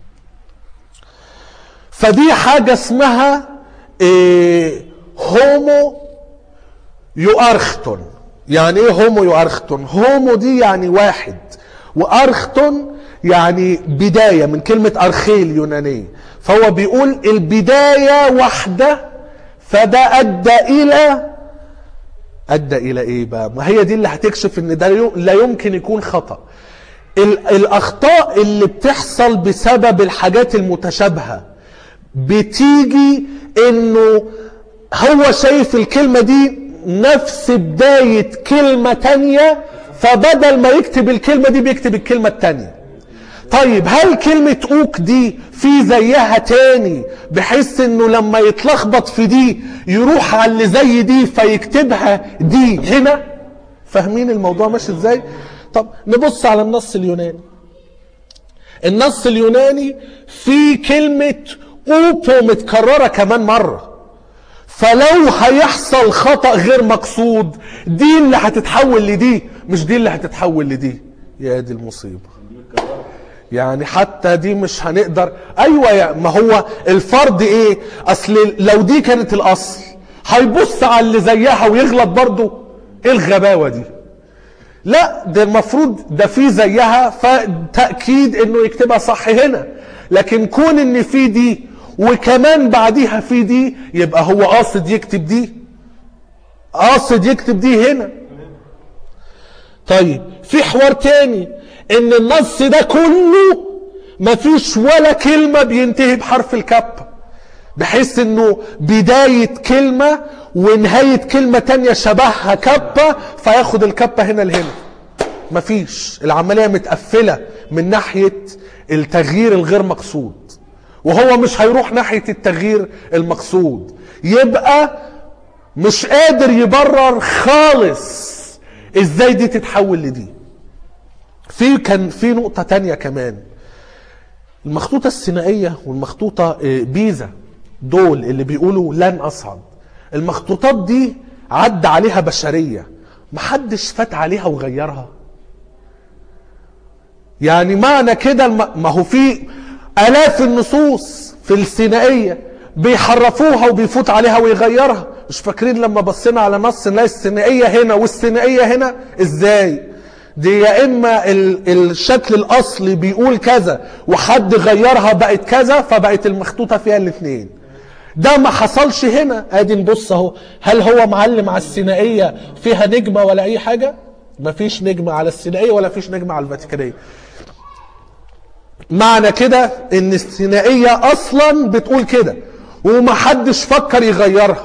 فدي حاجة اسمها إيه هومو يؤرختون يعني ايه هومو يؤرختون هومو دي يعني واحد وارختون يعني بداية من كلمة ارخيل يونانية فهو بيقول البداية واحدة فده ادى الى ادى الى ايه بقى ما هي دي اللي هتكشف ان ده يو- لا يمكن يكون خطأ ال- الاخطاء اللي بتحصل بسبب الحاجات المتشابهه بتيجي انه هو شايف الكلمه دي نفس بدايه كلمه تانية فبدل ما يكتب الكلمه دي بيكتب الكلمه التانية طيب هل كلمة اوك دي في زيها تاني بحيث انه لما يتلخبط في دي يروح على اللي زي دي فيكتبها دي هنا فاهمين الموضوع ماشي ازاي طب نبص على النص اليوناني النص اليوناني فيه كلمة اوبو متكررة كمان مرة فلو هيحصل خطأ غير مقصود دي اللي هتتحول لدي مش دي اللي هتتحول لدي يا دي المصيبة يعني حتى دي مش هنقدر ايوه يا ما هو الفرض ايه اصل لو دي كانت الاصل هيبص على اللي زيها ويغلط برضه ايه الغباوه دي لا ده المفروض ده في زيها فتاكيد انه يكتبها صح هنا لكن كون ان في دي وكمان بعديها في دي يبقى هو قاصد يكتب دي قاصد يكتب دي هنا طيب في حوار تاني ان النص ده كله مفيش ولا كلمة بينتهي بحرف الكابة بحيث انه بداية كلمة ونهاية كلمة تانية شبهها كابة فياخد الكابة هنا لهنا مفيش العملية متقفلة من ناحية التغيير الغير مقصود وهو مش هيروح ناحية التغيير المقصود يبقى مش قادر يبرر خالص ازاي دي تتحول لدي في كان في نقطة تانية كمان المخطوطة الثنائية والمخطوطة آه، بيزا دول اللي بيقولوا لن أصعد المخطوطات دي عدى عليها بشرية محدش فات عليها وغيرها يعني معنى كده الم... ما هو في آلاف النصوص في الثنائية بيحرفوها وبيفوت عليها ويغيرها مش فاكرين لما بصينا على نص نلاقي الثنائية هنا والثنائية هنا ازاي دي يا اما ال... الشكل الاصلي بيقول كذا وحد غيرها بقت كذا فبقت المخطوطة فيها الاثنين ده ما حصلش هنا ادي نبص اهو هل هو معلم على الثنائية فيها نجمة ولا اي حاجة مفيش نجمة على الثنائية ولا فيش نجمة على الفاتيكانية معنى كده ان الثنائية اصلا بتقول كده ومحدش فكر يغيرها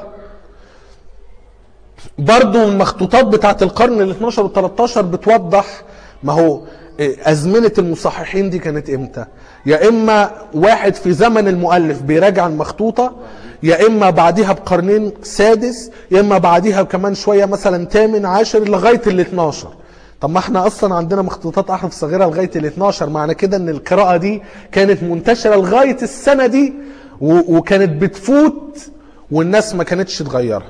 برضو المخطوطات بتاعت القرن ال 12 وال 13 بتوضح ما هو إيه، أزمنة المصححين دي كانت إمتى؟ يا إما واحد في زمن المؤلف بيراجع المخطوطة يا إما بعديها بقرنين سادس يا إما بعديها كمان شوية مثلا تامن عاشر لغاية ال 12 طب ما احنا اصلا عندنا مخطوطات احرف صغيره لغايه ال 12 معنى كده ان القراءه دي كانت منتشره لغايه السنه دي و- وكانت بتفوت والناس ما كانتش تغيرها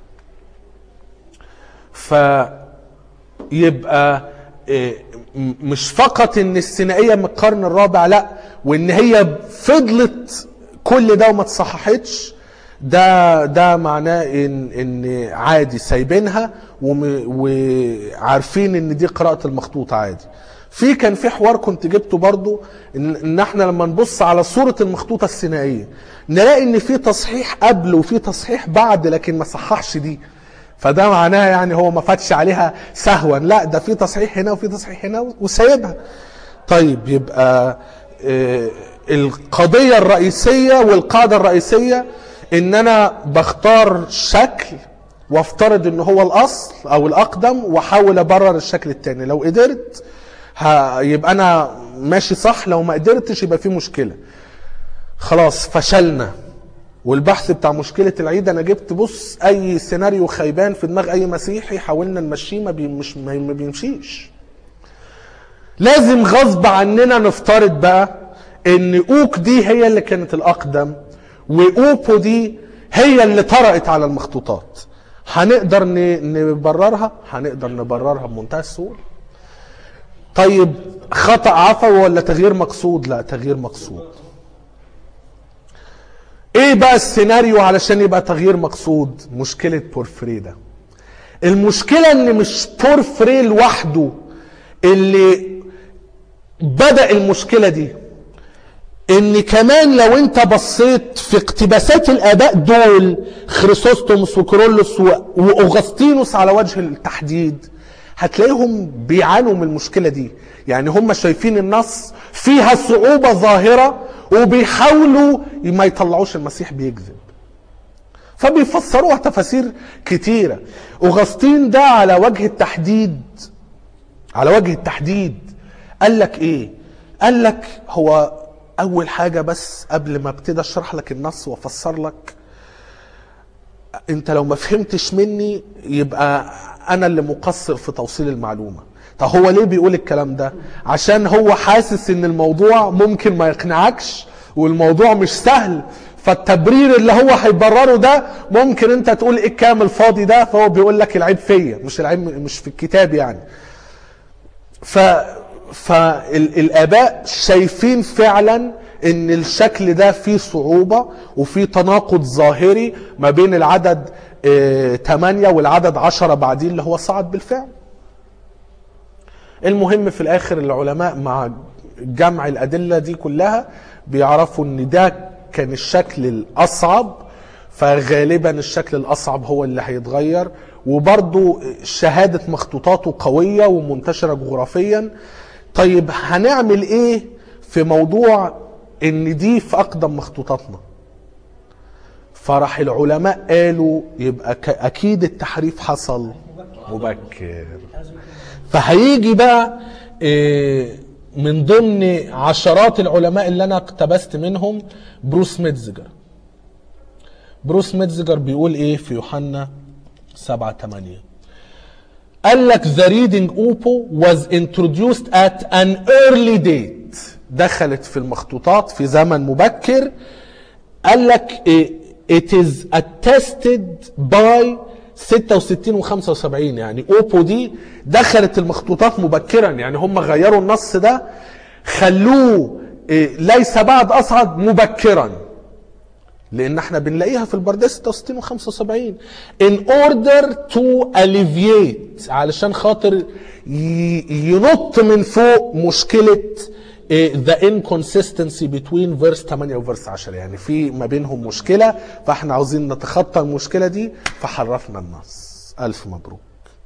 فيبقى إيه، م- مش فقط ان الثنائيه من القرن الرابع لا وان هي فضلت كل ده وما تصححتش ده ده معناه ان ان عادي سايبينها وم- وعارفين ان دي قراءه المخطوطه عادي في كان في حوار كنت جبته برضو ان, ان احنا لما نبص على صوره المخطوطه الثنائيه نلاقي ان في تصحيح قبل وفي تصحيح بعد لكن ما صححش دي فده معناه يعني هو ما فاتش عليها سهوا لا ده في تصحيح هنا وفي تصحيح هنا وسايبها طيب يبقى آه، القضية الرئيسية والقاعدة الرئيسية ان انا بختار شكل وافترض ان هو الاصل او الاقدم واحاول ابرر الشكل التاني لو قدرت ه- يبقى انا ماشي صح لو ما قدرتش يبقى في مشكلة خلاص فشلنا والبحث بتاع مشكلة العيد انا جبت بص اي سيناريو خيبان في دماغ اي مسيحي حاولنا نمشيه ما, بي مش ما ما بيمشيش لازم غصب عننا نفترض بقى ان اوك دي هي اللي كانت الاقدم واوبو دي هي اللي طرقت على المخطوطات هنقدر ن- نبررها هنقدر نبررها بمنتهى السهوله طيب خطأ عفوي ولا تغيير مقصود لا تغيير مقصود ايه بقى السيناريو علشان يبقى تغيير مقصود مشكلة بورفريدا المشكلة ان مش بورفري لوحده اللي بدأ المشكلة دي ان كمان لو انت بصيت في اقتباسات الاباء دول خريسوستوموس وكرولوس و- واوغسطينوس على وجه التحديد هتلاقيهم بيعانوا من المشكلة دي يعني هم شايفين النص فيها صعوبة ظاهرة وبيحاولوا ما يطلعوش المسيح بيكذب فبيفسروها تفاسير كتيرة أغسطين ده على وجه التحديد على وجه التحديد قال لك ايه قال لك هو اول حاجة بس قبل ما ابتدي اشرح لك النص وافسر لك انت لو ما فهمتش مني يبقى انا اللي مقصر في توصيل المعلومة طب هو ليه بيقول الكلام ده عشان هو حاسس ان الموضوع ممكن ما يقنعكش والموضوع مش سهل فالتبرير اللي هو هيبرره ده ممكن انت تقول ايه الكلام الفاضي ده فهو بيقول لك العيب فيا مش العيب مش في الكتاب يعني ف فالاباء شايفين فعلا ان الشكل ده فيه صعوبة وفيه تناقض ظاهري ما بين العدد 8 والعدد 10 بعدين اللي هو صعد بالفعل المهم في الاخر العلماء مع جمع الادله دي كلها بيعرفوا ان ده كان الشكل الاصعب فغالبا الشكل الاصعب هو اللي هيتغير وبرضو شهاده مخطوطاته قويه ومنتشره جغرافيا طيب هنعمل ايه في موضوع ان دي في اقدم مخطوطاتنا فراح العلماء قالوا يبقى ك- اكيد التحريف حصل مبكر فهيجي بقى إيه، من ضمن عشرات العلماء اللي انا اقتبست منهم بروس ميتزجر بروس ميتزجر بيقول ايه في يوحنا 7 8 قال لك the reading OPO was introduced at an early date دخلت في المخطوطات في زمن مبكر قال لك إيه، it is attested by 66 و 75 يعني اوبو دي دخلت المخطوطات مبكرا يعني هم غيروا النص ده خلوه إيه، ليس بعد اصعد مبكرا لان احنا بنلاقيها في البرديه 66 و 75 in order to alleviate علشان خاطر ي- ينط من فوق مشكله إيه، the inconsistency between verse 8 و verse 10 يعني في ما بينهم مشكله فاحنا عاوزين نتخطى المشكله دي فحرفنا النص الف مبروك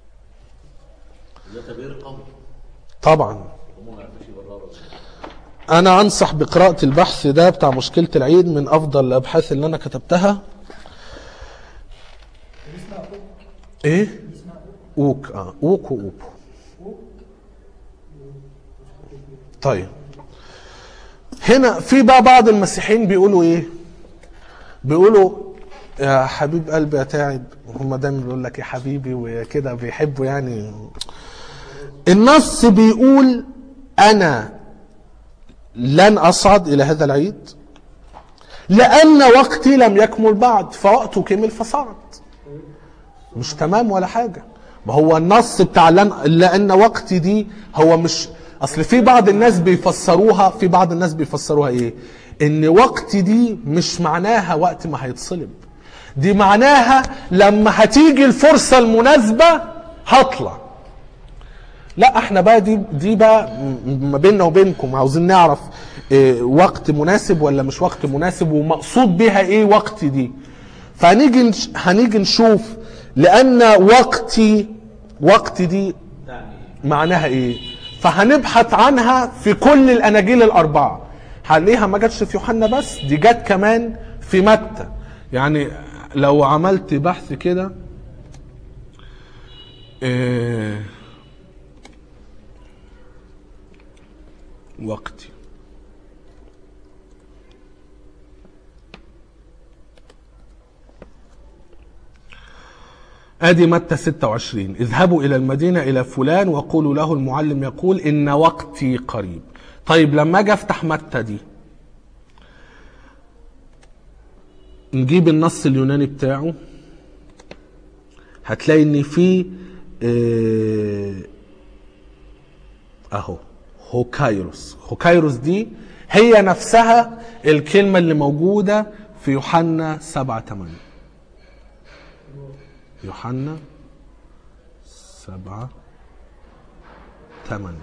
ده تبرير قوي طبعا هم ما يعرفوش يبرروا انا انصح بقراءة البحث ده بتاع مشكلة العيد من افضل الابحاث اللي انا كتبتها ايه اوك اه اوك واوبو طيب هنا في بقى بعض المسيحيين بيقولوا ايه بيقولوا يا حبيب قلبي يا تعب هم دايما بيقول لك يا حبيبي وكده بيحبوا يعني النص بيقول انا لن اصعد الى هذا العيد لان وقتي لم يكمل بعد فوقته كمل فصعد مش تمام ولا حاجه ما هو النص بتاع لن لان وقتي دي هو مش اصل في بعض الناس بيفسروها في بعض الناس بيفسروها ايه ان وقتي دي مش معناها وقت ما هيتصلب دي معناها لما هتيجي الفرصه المناسبه هطلع لا احنا بقى دي دي بقى م- ما بيننا وبينكم عاوزين نعرف اه وقت مناسب ولا مش وقت مناسب ومقصود بيها ايه وقت دي فهنيجي نش- هنيجي نشوف لان وقتي وقت دي معناها ايه فهنبحث عنها في كل الاناجيل الاربعه هنلاقيها ما جاتش في يوحنا بس دي جت كمان في متى يعني لو عملت بحث كده إيه وقتي ادي متى 26 اذهبوا الى المدينه الى فلان وقولوا له المعلم يقول ان وقتي قريب طيب لما اجي افتح متى دي نجيب النص اليوناني بتاعه هتلاقي ان في آه، اهو هوكايروس هوكايروس دي هي نفسها الكلمة اللي موجودة في يوحنا 7 8 يوحنا 7 8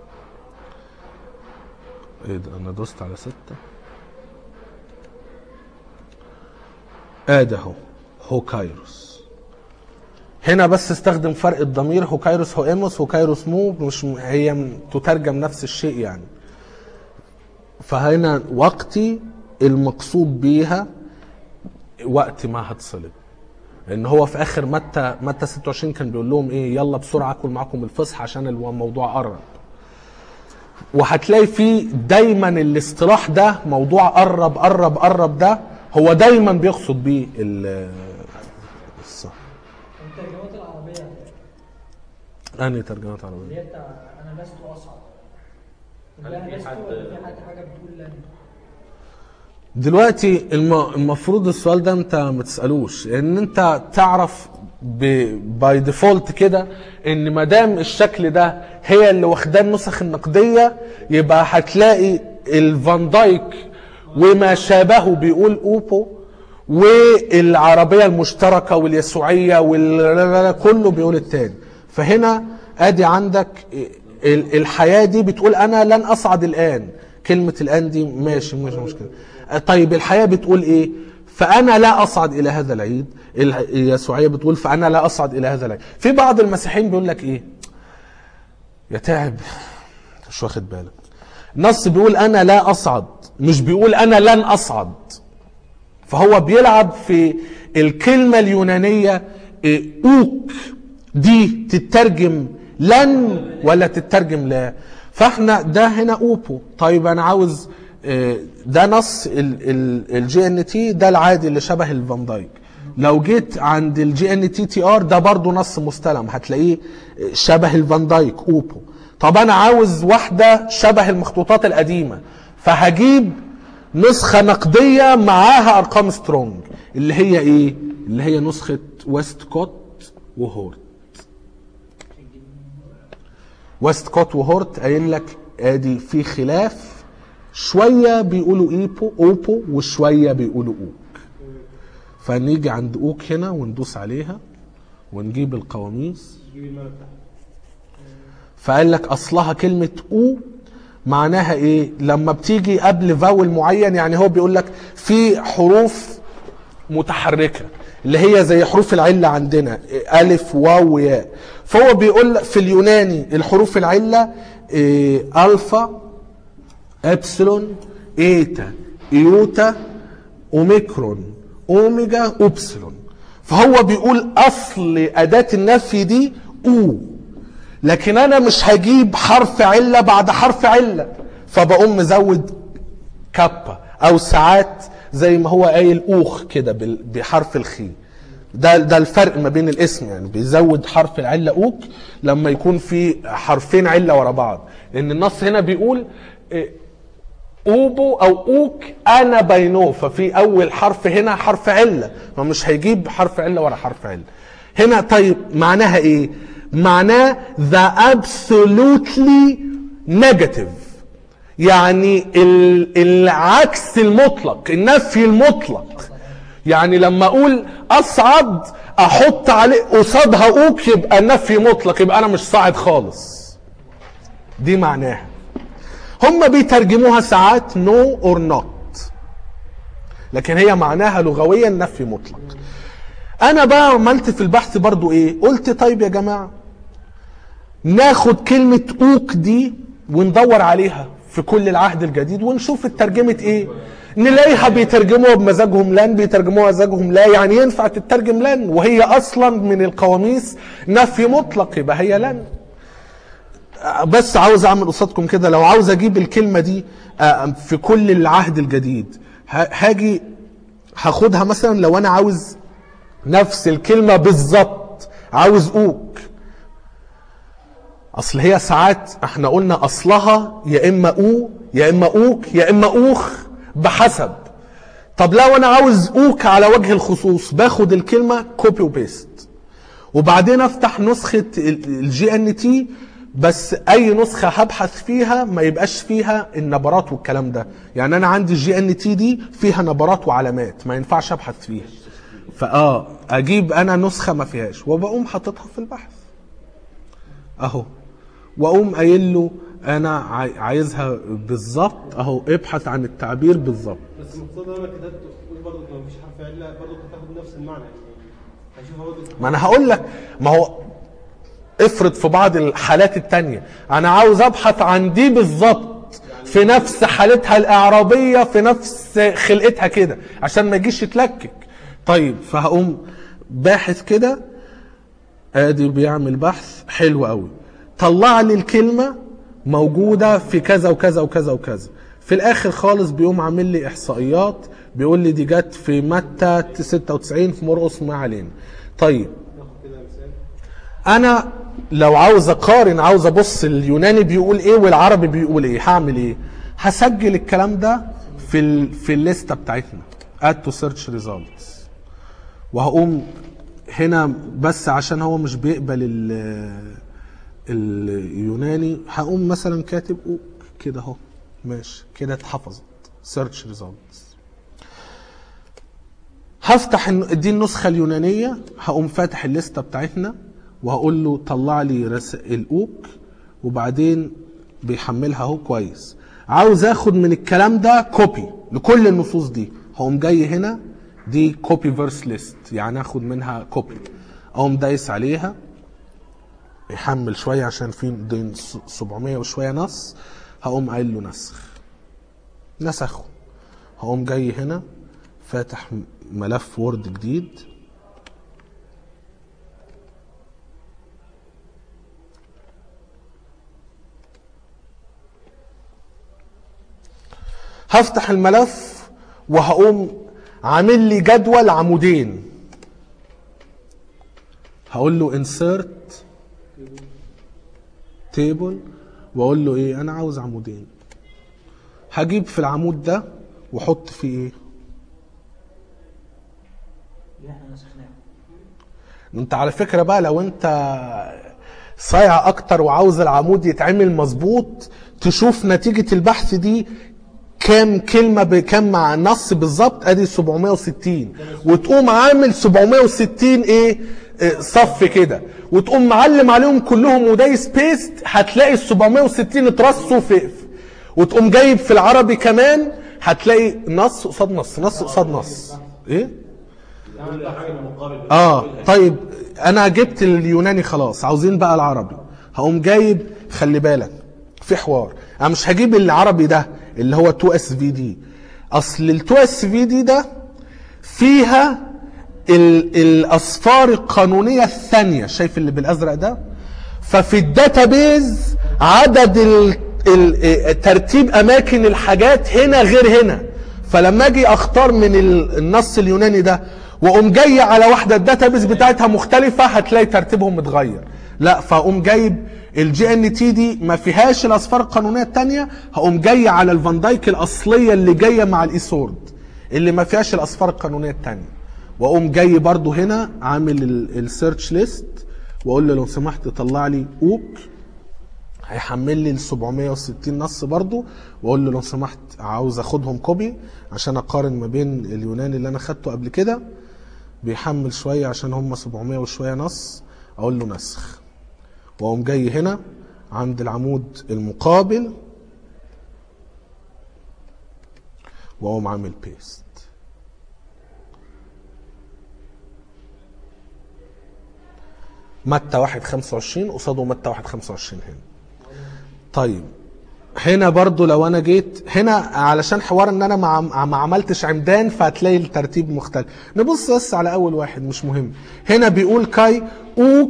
ايه ده انا دوست على ستة ادي اهو هوكايروس هنا بس استخدم فرق الضمير هوكايروس هويموس هوكايروس مو مش هي م- تترجم نفس الشيء يعني فهنا وقتي المقصود بيها وقت ما هتصلب ان هو في اخر متى متى 26 كان بيقول لهم ايه يلا بسرعه كل معاكم الفصح عشان الموضوع قرب وهتلاقي فيه دايما الاصطلاح ده موضوع قرب قرب قرب ده هو دايما بيقصد بيه ال- الصح الترجمات العربية انهي ترجمات عربيه اللي هي بتاع أنا لست أصعب هل لا في لست حد- ولا في حد حاجة بتقول لن دلوقتي الم- المفروض السؤال ده انت ما تسالوش لان انت تعرف باي ديفولت كده ان ما دام الشكل ده هي اللي واخداه النسخ النقديه يبقى هتلاقي الفان دايك وما شابهه بيقول اوبو والعربيه المشتركه واليسوعيه وال كله بيقول التاني فهنا ادي عندك ال- الحياه دي بتقول انا لن اصعد الان كلمه الان دي ماشي مش مشكله طيب الحياه بتقول ايه فانا لا اصعد الى هذا العيد ال- اليسوعيه بتقول فانا لا اصعد الى هذا العيد في بعض المسيحيين بيقول لك ايه يا تعب مش واخد بالك النص بيقول انا لا اصعد مش بيقول انا لن اصعد فهو بيلعب في الكلمة اليونانية إيه، اوك دي تترجم لن ولا تترجم لا فاحنا ده هنا اوبو طيب انا عاوز إيه، ده نص الجي ان تي ده العادي اللي شبه الفان دايك لو جيت عند الجي ان تي تي ار ده برضو نص مستلم هتلاقيه شبه الفان دايك اوبو طب انا عاوز واحده شبه المخطوطات القديمه فهجيب نسخة نقدية معاها أرقام سترونج اللي هي إيه؟ اللي هي نسخة ويست كوت وهورت ويست كوت وهورت قايل لك ادي في خلاف شوية بيقولوا ايبو اوبو وشوية بيقولوا اوك فنيجي عند اوك هنا وندوس عليها ونجيب القواميس جيب المعنى بتاعها فقال لك اصلها كلمه او معناها ايه لما بتيجي قبل فاول معين يعني هو بيقول لك في حروف متحركه اللي هي زي حروف العله عندنا الف واو وياء فهو بيقول لك في اليوناني الحروف العله إيه الفا ابسلون ايتا ايوتا اوميكرون اوميجا اوبسلون فهو بيقول اصل اداه النفي دي او لكن انا مش هجيب حرف عله بعد حرف عله فبقوم مزود كابا او ساعات زي ما هو قايل اوخ كده بال- بحرف الخي ده ده الفرق ما بين الاسم يعني بيزود حرف العله اوك لما يكون في حرفين عله ورا بعض لان النص هنا بيقول إيه، اوبو او اوك انا بينه ففي اول حرف هنا حرف عله فمش هيجيب حرف عله ورا حرف عله هنا طيب معناها ايه معناه the absolutely negative يعني ال- العكس المطلق النفي المطلق يعني لما اقول اصعد احط عليه قصادها اوك يبقى نفي مطلق يبقى انا مش صاعد خالص دي معناها هم بيترجموها ساعات نو اور نوت لكن هي معناها لغويا نفي مطلق انا بقى عملت في البحث برضو ايه قلت طيب يا جماعه ناخد كلمه اوك دي وندور عليها في كل العهد الجديد ونشوف اترجمت ايه نلاقيها بيترجموها بمزاجهم لن بيترجموها بمزاجهم لا يعني ينفع تترجم لن وهي اصلا من القواميس نفي مطلق يبقى هي لن بس عاوز اعمل قصادكم كده لو عاوز اجيب الكلمه دي آه، في كل العهد الجديد ه- هاجي هاخدها مثلا لو انا عاوز نفس الكلمه بالظبط عاوز اوك اصل هي ساعات احنا قلنا اصلها يا اما او يا اما اوك يا اما اوخ بحسب طب لو انا عاوز اوك على وجه الخصوص باخد الكلمه كوبي وبيست وبعدين افتح نسخه الجي ان تي بس اي نسخه هبحث فيها ما يبقاش فيها النبرات والكلام ده يعني انا عندي الجي ان تي دي فيها نبرات وعلامات ما ينفعش ابحث فيها فاه اجيب انا نسخه ما فيهاش وبقوم حاططها في البحث اهو واقوم قايل له انا عاي- عايزها بالظبط اهو ابحث عن التعبير بالظبط بس المقصود انا كتبت قلت برضه لو مفيش حرف عله برضه كنت تاخد نفس المعنى يعني هشوف هو بس- ما انا هقول لك ما هو افرض في بعض الحالات التانية انا عاوز ابحث عن دي بالظبط في نفس حالتها الاعرابية في نفس خلقتها كده عشان ما يجيش يتلكك طيب فهقوم باحث كده ادي بيعمل بحث حلو قوي طلع لي الكلمة موجودة في كذا وكذا وكذا وكذا في الاخر خالص بيقوم عامل لي احصائيات بيقول لي دي جت في متى 96 في مرقس ما علينا طيب ناخد كده مثال انا لو عاوز اقارن عاوز ابص اليوناني بيقول ايه والعربي بيقول ايه هعمل ايه هسجل الكلام ده في ال في الليسته بتاعتنا add to search results وهقوم هنا بس عشان هو مش بيقبل ال اليوناني هقوم مثلا كاتب اوك كده اهو ماشي كده اتحفظت search results هفتح الن- دي النسخة اليونانية هقوم فاتح الليستة بتاعتنا وهقول له طلع لي رس... الأوك وبعدين بيحملها اهو كويس عاوز اخد من الكلام ده كوبي لكل النصوص دي هقوم جاي هنا دي كوبي فيرس ليست يعني اخد منها كوبي اقوم دايس عليها يحمل شوية عشان في دين 700 وشوية نص هقوم قايل له نسخ نسخه هقوم جاي هنا فاتح ملف وورد جديد هفتح الملف وهقوم عامل لي جدول عمودين هقول له insert table واقول له ايه انا عاوز عمودين هجيب في العمود ده واحط فيه ايه اللي احنا نسخناه انت على فكرة بقى لو انت صايع اكتر وعاوز العمود يتعمل مظبوط تشوف نتيجة البحث دي كام كلمة بكام مع نص بالظبط ادي 760 وتقوم عامل 760 ايه اه، صف كده وتقوم معلم عليهم كلهم ودايس بيست هتلاقي ال 760 اترصوا في وتقوم جايب في العربي كمان هتلاقي نص قصاد نص نص قصاد نص ايه كل حاجه مقابل اه طيب انا جبت اليوناني خلاص عاوزين بقى العربي هقوم جايب خلي بالك في حوار انا مش هجيب العربي ده اللي هو 2 اس في دي اصل ال 2 اس في دي ده فيها ال- الاصفار القانونيه الثانيه شايف اللي بالازرق ده ففي الداتابيز عدد ال ال ترتيب اماكن الحاجات هنا غير هنا فلما اجي اختار من ال- النص اليوناني ده واقوم جاي على واحده الداتابيز بتاعتها مختلفه هتلاقي ترتيبهم متغير لا فاقوم جايب الجي ان تي دي ما فيهاش الاصفار القانونيه الثانيه هقوم جاي على الفان دايك الاصليه اللي جايه مع الايسورد اللي ما فيهاش الاصفار القانونيه الثانيه واقوم جاي برضو هنا عامل السيرش ليست واقول له لو سمحت طلع لي اوك هيحمل لي ال 760 نص برضو واقول له لو سمحت عاوز اخدهم كوبي عشان اقارن ما بين اليوناني اللي انا خدته قبل كده بيحمل شويه عشان هم 700 وشويه نص اقول له نسخ واقوم جاي هنا عند العمود المقابل واقوم عامل بيست متى واحد خمسة وعشرين قصاده متى واحد خمسة وعشرين هنا طيب هنا برضو لو انا جيت هنا علشان حوار ان انا ما عم- ما عملتش عمدان فهتلاقي الترتيب مختلف نبص بس على اول واحد مش مهم هنا بيقول كاي اوك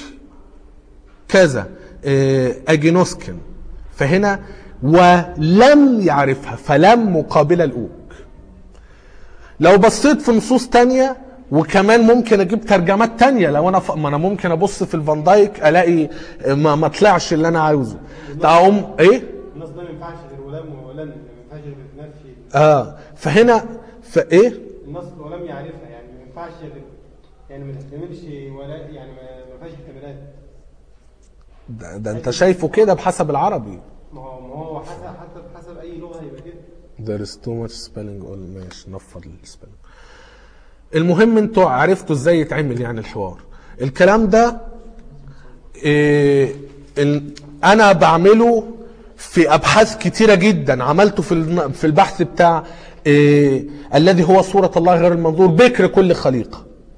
كذا آه، اجينوسكن فهنا ولم يعرفها فلم مقابل الاوك لو بصيت في نصوص تانية وكمان ممكن اجيب ترجمات تانية لو انا ف... ما انا ممكن ابص في الفان دايك الاقي ما, ما طلعش اللي انا عاوزه تقوم ايه النص ده ما ينفعش غير ولم ولن ما ينفعش غير نفي اه فهنا فايه النص ولم يعرفها يعني ما ينفعش غير يعني ما تحتملش ولا يعني ما ما فيهاش احتمالات ده, ده انت شايفه كده بحسب العربي ما هو ما هو حسب حتى بحسب اي لغه هيبقى كده There is too much spelling all ماشي نفض السبيلنج المهم انتوا عرفتوا ازاي يتعمل يعني الحوار الكلام ده إيه ال- انا بعمله في ابحاث كتيره جدا عملته في الم- في البحث بتاع إيه الذي هو صوره الله غير المنظور بكر كل خليقه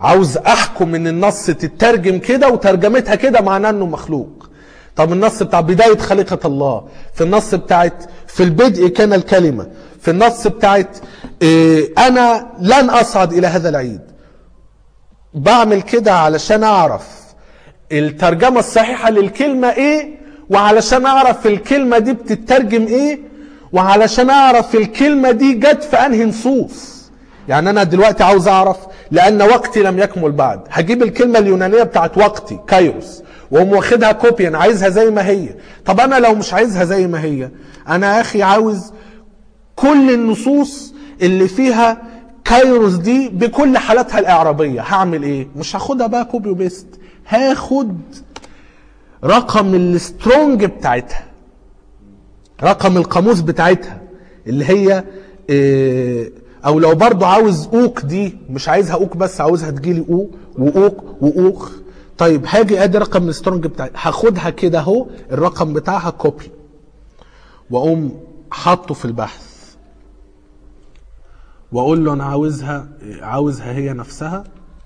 عاوز احكم ان النص تترجم كده وترجمتها كده معناه انه مخلوق طب النص بتاع بداية خليقة الله في النص بتاعت في البدء كان الكلمة في النص بتاعت إيه انا لن اصعد الى هذا العيد بعمل كده علشان اعرف الترجمة الصحيحة للكلمة ايه وعلشان اعرف الكلمة دي بتترجم ايه وعلشان اعرف الكلمة دي جت في انهي نصوص يعني انا دلوقتي عاوز اعرف لان وقتي لم يكمل بعد هجيب الكلمة اليونانية بتاعت وقتي كايروس واقوم واخدها كوبي انا عايزها زي ما هي طب انا لو مش عايزها زي ما هي انا يا اخي عاوز كل النصوص اللي فيها كايروس دي بكل حالاتها الاعرابيه هعمل ايه مش هاخدها بقى كوبي وبيست هاخد رقم السترونج بتاعتها رقم القاموس بتاعتها اللي هي إيه او لو برضو عاوز اوك دي مش عايزها اوك بس عاوزها تجيلي او واوك واوخ طيب هاجي ادي رقم السترونج بتاعي هاخدها كده اهو الرقم بتاعها كوبي واقوم حاطه في البحث واقول له انا عاوزها عاوزها هي نفسها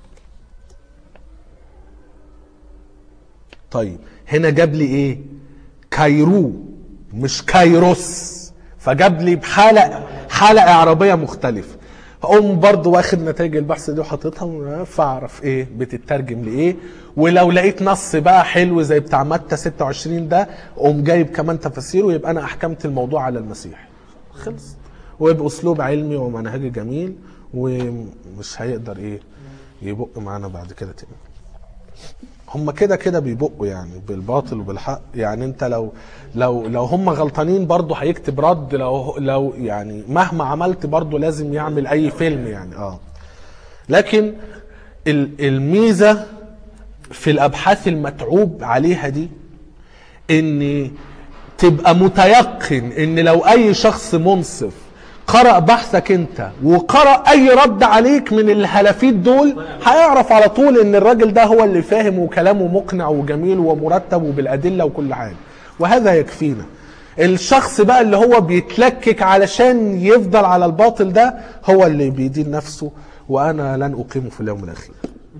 طيب هنا جاب لي ايه كايرو مش كايروس فجاب لي بحاله حاله اعرابيه مختلفه اقوم برضو واخد نتائج البحث دي وحاططها فاعرف ايه بتترجم لايه ولو لقيت نص بقى حلو زي بتاع متى 26 ده اقوم جايب كمان تفاسيره ويبقى انا احكمت الموضوع على المسيح خلص وباسلوب علمي ومنهجي جميل ومش هيقدر ايه يبق معانا بعد كده تاني هم كده كده بيبقوا يعني بالباطل وبالحق يعني انت لو لو لو هم غلطانين برضه هيكتب رد لو لو يعني مهما عملت برضه لازم يعمل اي فيلم يعني اه لكن ال- الميزه في الابحاث المتعوب عليها دي ان تبقى متيقن ان لو اي شخص منصف قرأ بحثك انت وقرأ اي رد عليك من الهلافيت دول هيعرف على طول ان الراجل ده هو اللي فاهم وكلامه مقنع وجميل ومرتب وبالادله وكل حاجه وهذا يكفينا الشخص بقى اللي هو بيتلكك علشان يفضل على الباطل ده هو اللي بيدين نفسه وانا لن اقيمه في اليوم الاخير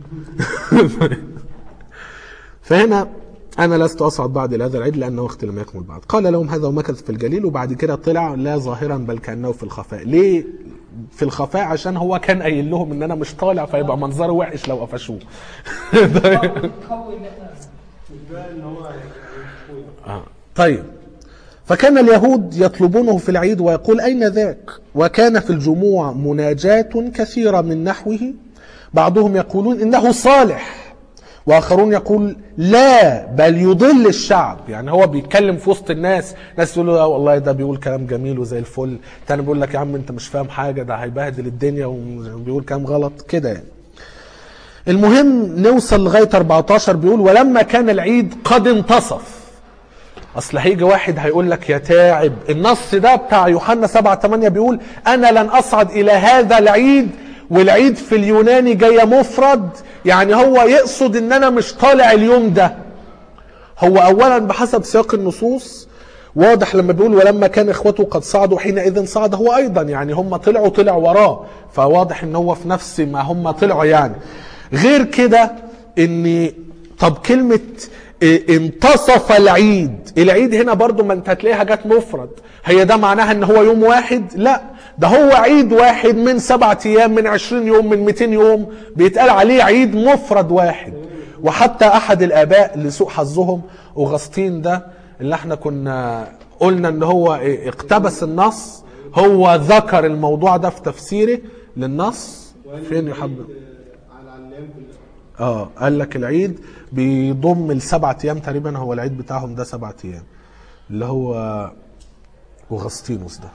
فهنا أنا لست أصعد بعد إلى هذا العيد لأن وقتي لم يكمل بعد قال لهم هذا ومكث في الجليل وبعد كده طلع لا ظاهرا بل كأنه في الخفاء ليه في الخفاء عشان هو كان قايل لهم ان انا مش طالع فيبقى منظره وحش لو قفشوه قوي ان احنا ده ان هو يعني آه. طيب فكان اليهود يطلبونه في العيد ويقول أين ذاك وكان في الجموع مناجات كثيرة من نحوه بعضهم يقولون إنه صالح وآخرون يقول لا بل يضل الشعب يعني هو بيتكلم في وسط الناس ناس يقولوا لا والله ده بيقول كلام جميل وزي الفل تاني بيقول لك يا عم انت مش فاهم حاجة ده هيبهدل الدنيا وبيقول كلام غلط كده يعني المهم نوصل لغاية 14 بيقول ولما كان العيد قد انتصف اصل هيجي واحد هيقول لك يا تاعب النص ده بتاع يوحنا 7 8 بيقول انا لن اصعد الى هذا العيد والعيد في اليوناني جايه مفرد يعني هو يقصد ان انا مش طالع اليوم ده هو اولا بحسب سياق النصوص واضح لما بيقول ولما كان اخوته قد صعدوا حينئذ صعد هو ايضا يعني هم طلعوا طلع وراه فواضح ان هو في نفس ما هم طلعوا يعني غير كده ان طب كلمة إيه، انتصف العيد العيد هنا برضو ما انت هتلاقيها جت مفرد هي ده معناها ان هو يوم واحد لا ده هو عيد واحد من سبعة ايام من عشرين يوم من 200 يوم بيتقال عليه عيد مفرد واحد وحتى احد الاباء لسوء حظهم اغسطين ده اللي احنا كنا قلنا ان هو إيه، اقتبس النص هو ذكر الموضوع ده في تفسيره للنص فين يا حبيبي على علام كلها اه قال لك العيد بيضم السبع ايام تقريبا هو العيد بتاعهم ده سبع ايام اللي هو اغسطينوس ده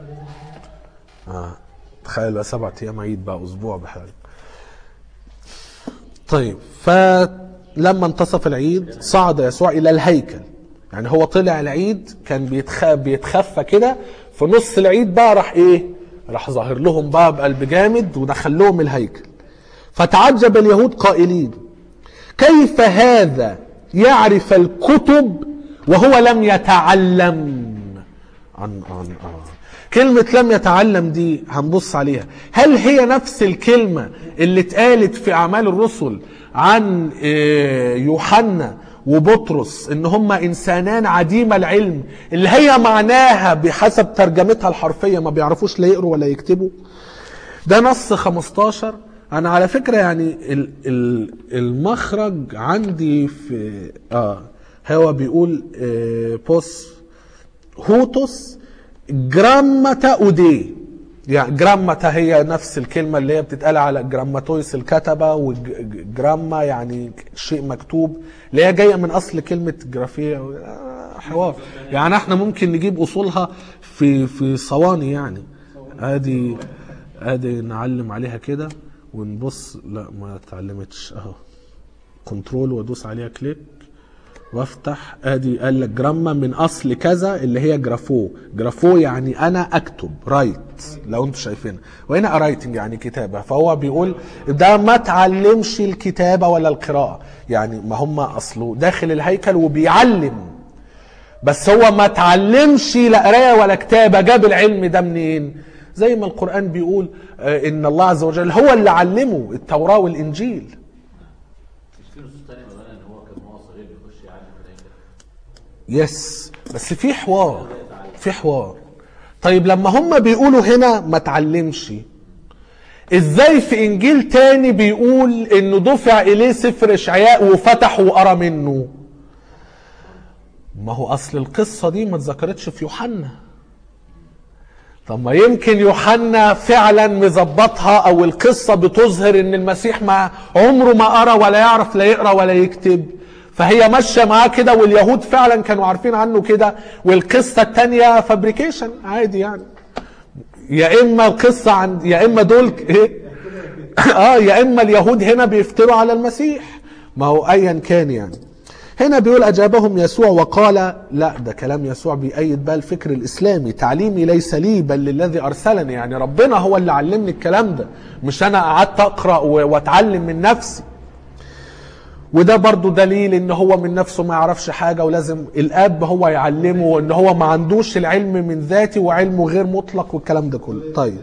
اه تخيل بقى سبع ايام عيد بقى اسبوع بحاله طيب فلما انتصف العيد صعد يسوع الى الهيكل يعني هو طلع العيد كان بيتخ... بيتخفى كده في نص العيد بقى راح ايه راح ظاهر لهم بقى بقلب جامد ودخل لهم الهيكل فتعجب اليهود قائلين كيف هذا يعرف الكتب وهو لم يتعلم عن عن آه. كلمة لم يتعلم دي هنبص عليها هل هي نفس الكلمة اللي اتقالت في أعمال الرسل عن آه، يوحنا وبطرس ان هما انسانان عديم العلم اللي هي معناها بحسب ترجمتها الحرفية ما بيعرفوش لا يقروا ولا يكتبوا ده نص 15 انا على فكرة يعني ال- ال- المخرج عندي في اه هو بيقول آه بوس هوتوس جرامتا اودي يعني جرامتا هي نفس الكلمة اللي هي بتتقال على جراماتويس الكتبة وجراما يعني شيء مكتوب اللي هي جاية من أصل كلمة جرافية آه، حوار يعني احنا ممكن نجيب أصولها في في صواني يعني ادي ادي نعلم عليها كده ونبص لا ما اتعلمتش اهو كنترول وادوس عليها كليك وافتح ادي قال لك جراما من اصل كذا اللي هي جرافو جرافو يعني انا اكتب رايت لو انتم شايفينها وهنا رايتنج يعني كتابه فهو بيقول ده ما تعلمش الكتابه ولا القراءه يعني ما هم اصله داخل الهيكل وبيعلم بس هو ما تعلمش لا قرايه ولا كتابه جاب العلم ده منين زي ما القران بيقول آه، ان الله عز وجل هو اللي علمه التوراه والانجيل مش في نصوص تانية مولانا ان هو كان وهو صغير بيخش يعلم في الهيكل يس بس في حوار في حوار طيب لما هم بيقولوا هنا ما تعلمش ازاي في انجيل تاني بيقول انه دفع اليه سفر اشعياء وفتح وقرا منه ما هو اصل القصه دي ما اتذكرتش في يوحنا طب ما يمكن يوحنا فعلا مظبطها او القصه بتظهر ان المسيح ما عمره ما قرا ولا يعرف لا يقرا ولا يكتب فهي ماشيه معاه كده واليهود فعلا كانوا عارفين عنه كده والقصه الثانيه فابريكيشن عادي يعني يا اما القصه عن يا اما دول ك- ايه اه يا اما اليهود هنا بيفتروا على المسيح ما هو ايا كان يعني هنا بيقول اجابهم يسوع وقال لا ده كلام يسوع بيأيد بقى الفكر الاسلامي تعليمي ليس لي بل للذي ارسلني يعني ربنا هو اللي علمني الكلام ده مش انا قعدت اقرا و- واتعلم من نفسي وده برضو دليل ان هو من نفسه ما يعرفش حاجة ولازم الاب هو يعلمه وان هو ما عندوش العلم من ذاته وعلمه غير مطلق والكلام ده كله طيب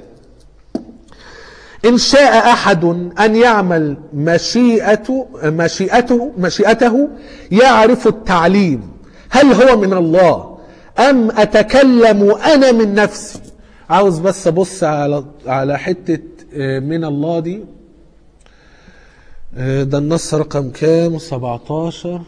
إن شاء أحد أن يعمل مشيئته مشيئته مشيئته يعرف التعليم هل هو من الله أم أتكلم أنا من نفسي عاوز بس أبص على على حتة آه، من الله دي آه، ده النص رقم كام 17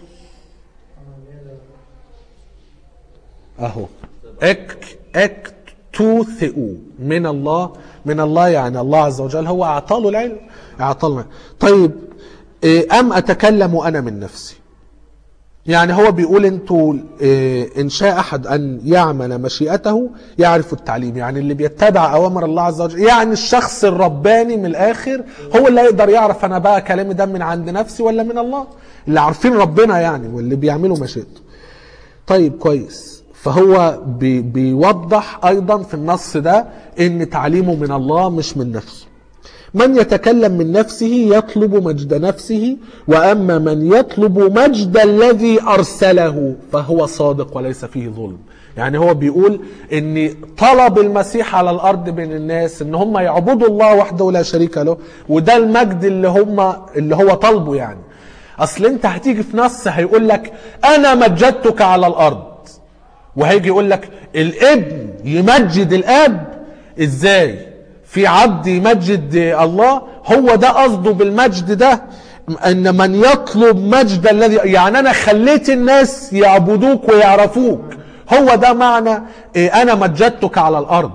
اهو اك اك تو ثئو من الله من الله يعني الله عز وجل هو اعطى له العلم اعطى له طيب إيه، ام اتكلم انا من نفسي يعني هو بيقول انتوا إيه، ان شاء احد ان يعمل مشيئته يعرف التعليم يعني اللي بيتبع اوامر الله عز وجل يعني الشخص الرباني من الاخر هو اللي يقدر يعرف انا بقى كلامي ده من عند نفسي ولا من الله اللي عارفين ربنا يعني واللي بيعملوا مشيئته طيب كويس فهو بي بيوضح ايضا في النص ده ان تعليمه من الله مش من نفسه من يتكلم من نفسه يطلب مجد نفسه واما من يطلب مجد الذي ارسله فهو صادق وليس فيه ظلم يعني هو بيقول ان طلب المسيح على الارض بين الناس ان هم يعبدوا الله وحده لا شريك له وده المجد اللي هم اللي هو طالبه يعني اصل انت هتيجي في نص هيقول لك انا مجدتك على الارض وهيجي يقول لك الابن يمجد الاب ازاي في عبد يمجد الله هو ده قصده بالمجد ده ان من يطلب مجد الذي يعني انا خليت الناس يعبدوك ويعرفوك هو ده معنى إيه، انا مجدتك على الارض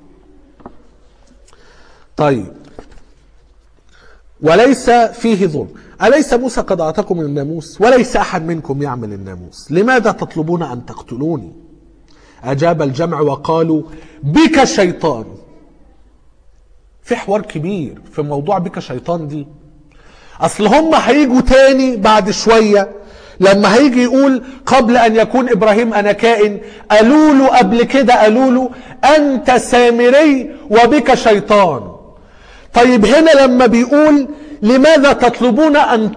طيب وليس فيه ظلم أليس موسى قد أعطاكم الناموس وليس أحد منكم يعمل الناموس لماذا تطلبون أن تقتلوني أجاب الجمع وقالوا بك شيطان في حوار كبير في موضوع بك شيطان دي أصل هم هيجوا تاني بعد شوية لما هيجي يقول قبل أن يكون إبراهيم أنا كائن قالوا له قبل كده قالوا له أنت سامري وبك شيطان طيب هنا لما بيقول لماذا تطلبون ان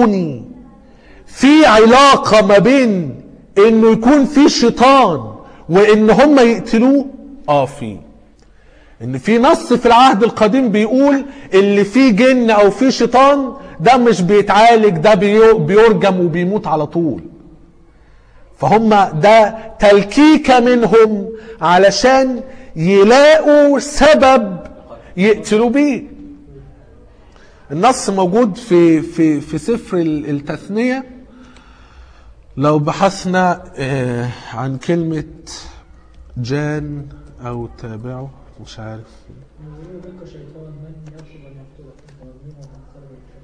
تقتلوني في علاقه ما بين انه يكون في شيطان وان هم يقتلوه اه في ان في نص في العهد القديم بيقول اللي فيه جن او فيه شيطان ده مش بيتعالج ده بيو- بيرجم وبيموت على طول فهم ده تلكيكة منهم علشان يلاقوا سبب يقتلوا بيه النص موجود في في في سفر ال- التثنية لو بحثنا آه، عن كلمة جان أو تابعه مش عارف يقولوا بك شيطان من يرشد ان يقتلك ويظلمه من خلق الشر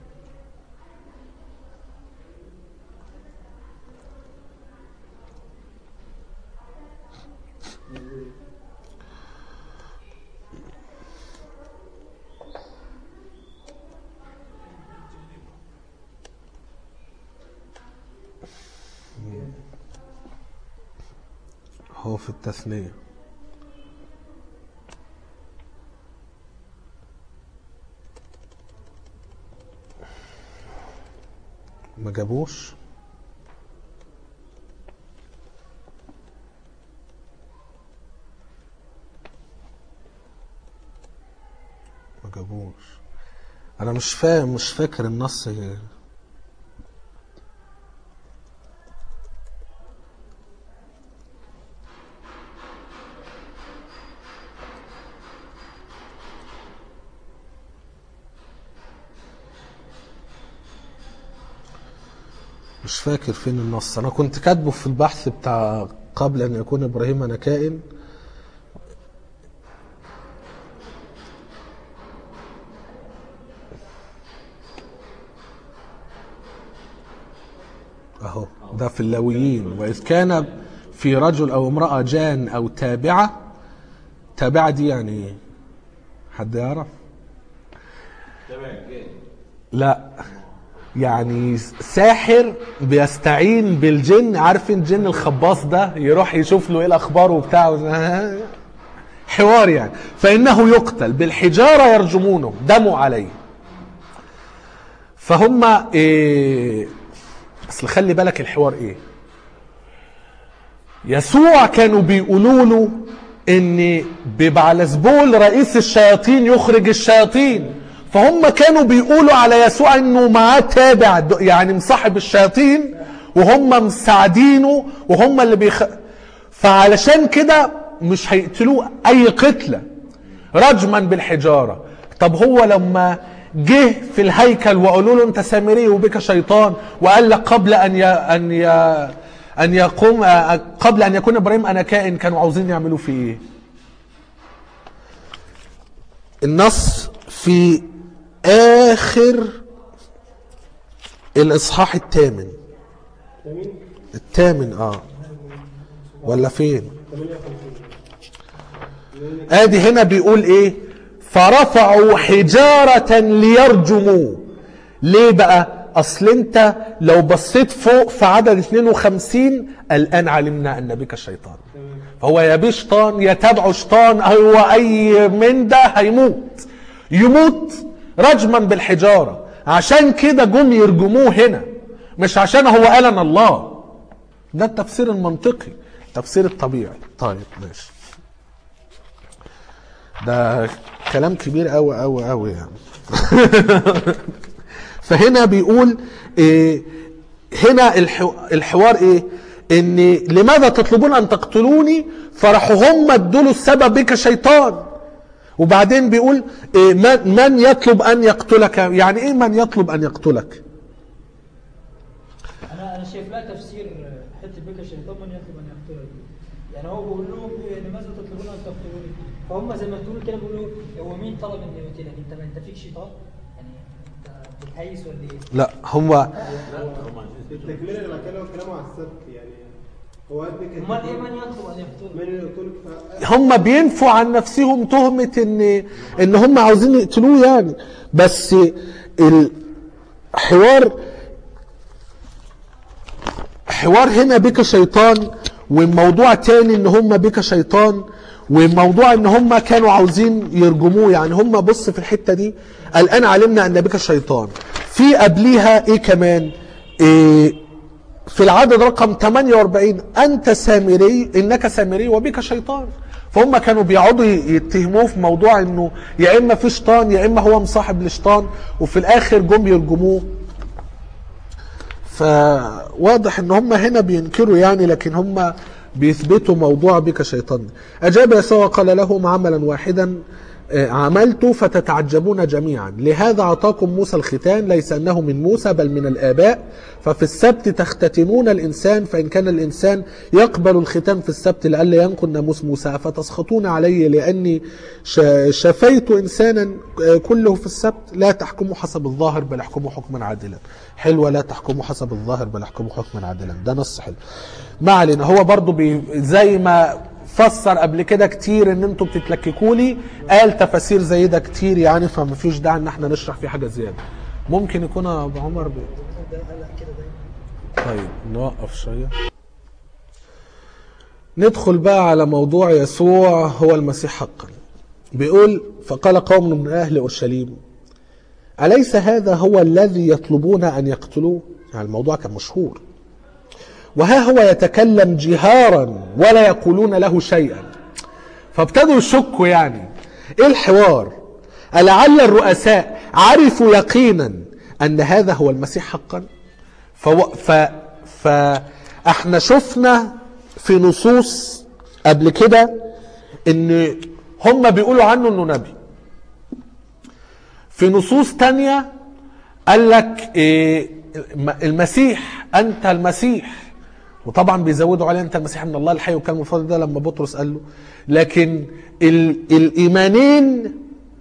هو في التثنية ما جابوش ما جابوش انا مش فاهم مش فاكر النص مش فاكر فين النص انا كنت كاتبه في البحث بتاع قبل ان يكون ابراهيم انا كائن اهو ده في اللاويين واذ كان في رجل او امراه جان او تابعه تابعه دي يعني ايه حد يعرف تمام جاي لا يعني ساحر بيستعين بالجن عارف الجن الخباص ده يروح يشوف له ايه الاخبار وبتاع حوار يعني فانه يقتل بالحجاره يرجمونه دموا عليه فهم إيه اصل خلي بالك الحوار ايه يسوع كانوا بيقولوا له ان ببعلزبول رئيس الشياطين يخرج الشياطين فهم كانوا بيقولوا على يسوع انه معاه تابع د- يعني مصاحب الشياطين وهم مساعدينه وهم اللي بيخ فعلشان كده مش هيقتلوه اي قتله رجما بالحجاره طب هو لما جه في الهيكل وقالوا له انت سامري وبك شيطان وقال لك قبل ان ي... ان ي... ان يقوم قبل ان يكون ابراهيم انا كائن كانوا عاوزين يعملوا فيه ايه النص في اخر الاصحاح الثامن تمين الثامن اه ولا فين 58 ادي هنا بيقول ايه فرفعوا حجارة ليرجموه ليه بقى اصل انت لو بصيت فوق في عدد 52 الان علمنا ان بك شيطان فهو يا بيه شيطان يا تبعه شيطان هو اي من ده هيموت يموت رجما بالحجارة عشان كده جم يرجموه هنا مش عشان هو قال انا الله ده التفسير المنطقي التفسير الطبيعي طيب ماشي ده كلام كبير قوي قوي قوي يعني فهنا بيقول إيه هنا الحو- الحوار ايه ان لماذا تطلبون ان تقتلوني فراحوا هم ادوا له السبب بك شيطان وبعدين بيقول إيه من, من يطلب ان يقتلك يعني ايه من يطلب ان يقتلك انا انا شايف لها تفسير حته بك الشيطان من يطلب ان يقتلك يعني هو بيقول لهم لماذا تطلبون ان تقتلوني فهم زي ما تقولوا كده بيقولوا هو مين طلب ان يقتلك انت ما انت فيك شيطان يعني انت بتهيس ولا ايه لا هم لا هم عايزين التكمله اللي بعد كده هو كلامه على السبت يعني هو قال بك امال ايه من يطلب ان يقتلك من يقتلك ف... هم بينفوا عن نفسهم تهمة ان ان هم عاوزين يقتلوه يعني بس الحوار حوار هنا بك شيطان وموضوع تاني ان هم بك شيطان وموضوع ان هم كانوا عاوزين يرجموه يعني هم بص في الحتة دي الان علمنا ان بك شيطان في قبليها ايه كمان إيه في العدد رقم 48 انت سامري انك سامري وبك شيطان فهم كانوا بيقعدوا يتهموه في موضوع انه يا اما في شيطان يا اما هو مصاحب لشيطان وفي الاخر جم يرجموه فواضح ان هم هنا بينكروا يعني لكن هم بيثبتوا موضوع بك شيطان اجاب يسوع وقال لهم عملا واحدا آه، عملت فتتعجبون جميعا لهذا اعطاكم موسى الختان ليس انه من موسى بل من الاباء ففي السبت تختتنون الانسان فان كان الانسان يقبل الختان في السبت لئلا ينقل ناموس موسى فتسخطون علي لاني ش- شفيت انسانا آه، كله في السبت لا تحكموا حسب الظاهر بل احكموا حكما عادلا حلوه لا تحكموا حسب الظاهر بل احكموا حكما عادلا ده نص حلو ما علينا هو برضو بي زي ما فسر قبل كده كتير ان انتوا بتتلككوا لي قال تفاسير زي ده كتير يعني فما فيش داعي ان احنا نشرح فيه حاجه زياده ممكن يكون يا ابو عمر ب... ده قال كده دايما طيب نوقف شويه ندخل بقى على موضوع يسوع هو المسيح حقا بيقول فقال قوم من اهل اورشليم اليس هذا هو الذي يطلبون ان يقتلوه يعني الموضوع كان مشهور وها هو يتكلم جهارا ولا يقولون له شيئا فابتدوا يشكوا يعني ايه الحوار ألعل الرؤساء عرفوا يقينا ان هذا هو المسيح حقا فو ف فاحنا شفنا في نصوص قبل كده ان هم بيقولوا عنه انه نبي في نصوص تانية قال لك إيه المسيح انت المسيح وطبعا بيزودوا عليه انت المسيح من الله الحي والكلام الفاضل ده لما بطرس قال له لكن ال الايمانين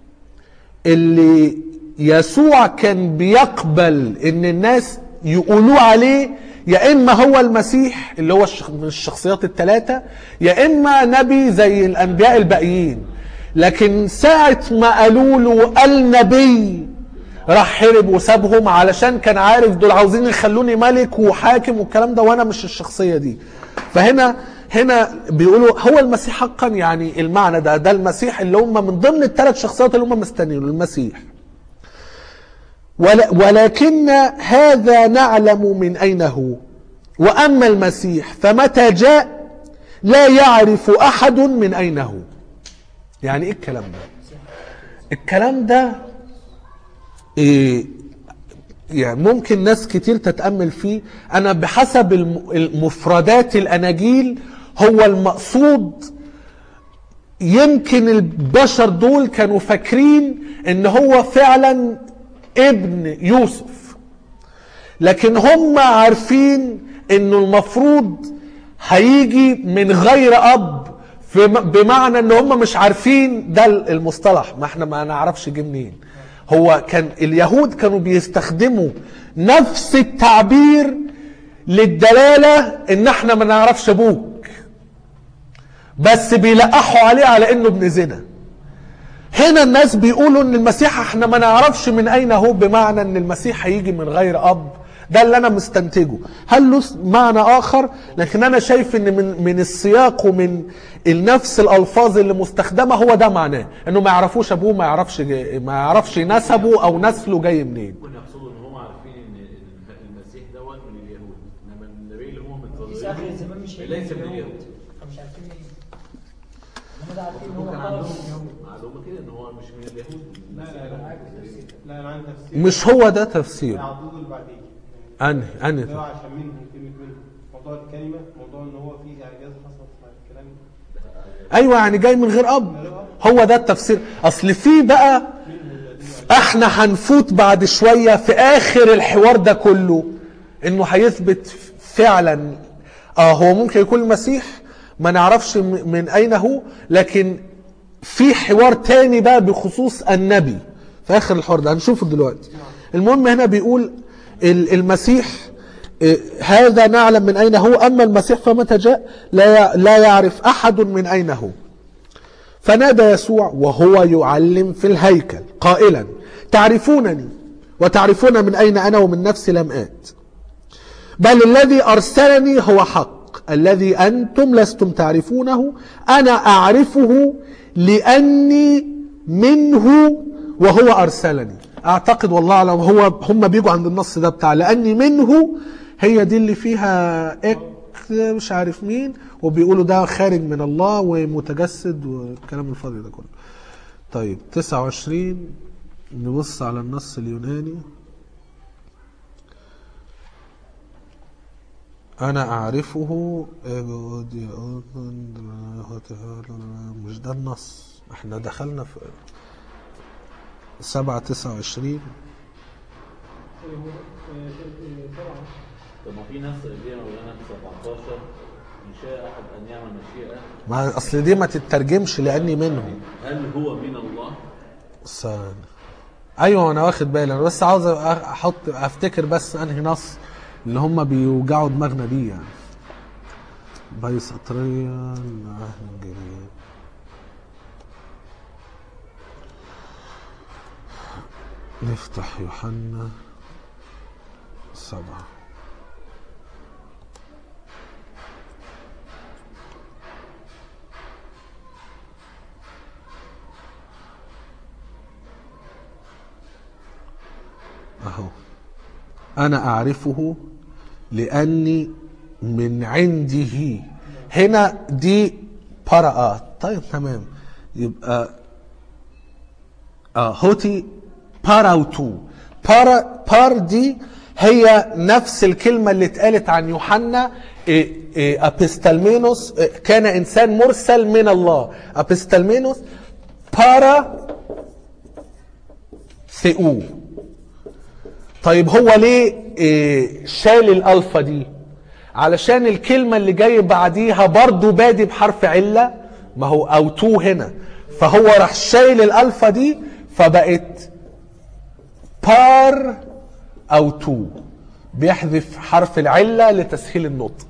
اللي يسوع كان بيقبل ان الناس يقولوا عليه يا اما هو المسيح اللي هو الشخ- من الشخصيات الثلاثه يا اما نبي زي الانبياء الباقيين لكن ساعه ما قالوا له النبي راح هرب وسابهم علشان كان عارف دول عاوزين يخلوني ملك وحاكم والكلام ده وانا مش الشخصيه دي فهنا هنا بيقولوا هو المسيح حقا يعني المعنى ده ده المسيح اللي هم من ضمن الثلاث شخصيات اللي هم مستنيينه المسيح ول- ولكن هذا نعلم من أين هو وأما المسيح فمتى جاء لا يعرف أحد من أين هو يعني إيه الكلام ده الكلام ده إيه يعني ممكن ناس كتير تتأمل فيه أنا بحسب الم- المفردات الأناجيل هو المقصود يمكن البشر دول كانوا فاكرين ان هو فعلا ابن يوسف لكن هم عارفين انه المفروض هيجي من غير اب في بمعنى ان هم مش عارفين ده المصطلح ما احنا ما نعرفش جه منين هو كان اليهود كانوا بيستخدموا نفس التعبير للدلاله ان احنا ما نعرفش ابوك بس بيلقحوا عليه على انه ابن زنا هنا الناس بيقولوا ان المسيح احنا ما نعرفش من اين هو بمعنى ان المسيح هيجي من غير اب ده اللي انا مستنتجه هل له معنى اخر لكن انا شايف ان من من السياق ومن نفس الالفاظ اللي مستخدمه هو ده معناه انه ما يعرفوش ابوه ما يعرفش جاي ما يعرفش نسبه او نسله جاي منين ممكن يقصدوا ان هم عارفين ان المسيح دوت من اليهود انما النبي اللي هم في اخر الزمان مش هيجي ليس من اليهود. اليهود فمش عارفين مين انما ده عارفين ان هو كان طلب عندهم من اليهود معلومه كده ان هو مش من اليهود لا المسيح لا ده لا من اليهود. لا انا عندي تفسير مش هو ده تفسير يعضدوا اللي بعديه انهي اللي هو انهي عشان منهم كلمه منهم موضوع الكلمه موضوع ان هو في اعجاز حصل في الكلام ايوه يعني جاي من غير اب هو ده التفسير اصل في بقى احنا هنفوت بعد شويه في اخر الحوار ده كله انه هيثبت فعلا اه هو ممكن يكون المسيح ما نعرفش م- من اين هو لكن في حوار تاني بقى بخصوص النبي في اخر الحوار ده هنشوفه دلوقتي المهم هنا بيقول ال- المسيح إيه، هذا نعلم من اين هو اما المسيح فمتى جاء لا ي- لا يعرف احد من اين هو فنادى يسوع وهو يعلم في الهيكل قائلا تعرفونني وتعرفون من اين انا ومن نفسي لم ات بل الذي ارسلني هو حق الذي انتم لستم تعرفونه انا اعرفه لاني منه وهو ارسلني اعتقد والله اعلم هو هم بيجوا عند النص ده بتاع لاني منه هي دي اللي فيها اك مش عارف مين وبيقولوا ده خارج من الله ومتجسد والكلام الفاضي ده كله طيب 29 نبص على النص اليوناني أنا أعرفه مش ده النص احنا دخلنا في سبعة تسعة وعشرين طبعا طب ما في ناس اللي هي مولانا في 17 ان شاء احد ان يعمل مشيئه ما أصل دي ما تترجمش لأني منهم هل هو من الله؟ استنى. ايوه انا واخد بالي انا بس عاوز احط افتكر بس انهي نص اللي هم بيوجعوا دماغنا بيه يعني بيسطرية العهد الجديد نفتح يوحنا سبعة أهو أنا أعرفه لأني من عنده هنا دي براءة طيب تمام يبقى آه هوتي باراوتو بارا بار دي هي نفس الكلمة اللي اتقالت عن يوحنا إيه إيه أبستلمينوس إيه كان إنسان مرسل من الله أبستلمينوس بارا ثئو طيب هو ليه إيه شال الالفا دي علشان الكلمة اللي جاي بعديها برضو بادي بحرف علة ما هو او تو هنا فهو راح شايل الالفا دي فبقت بار او تو بيحذف حرف العلة لتسهيل النطق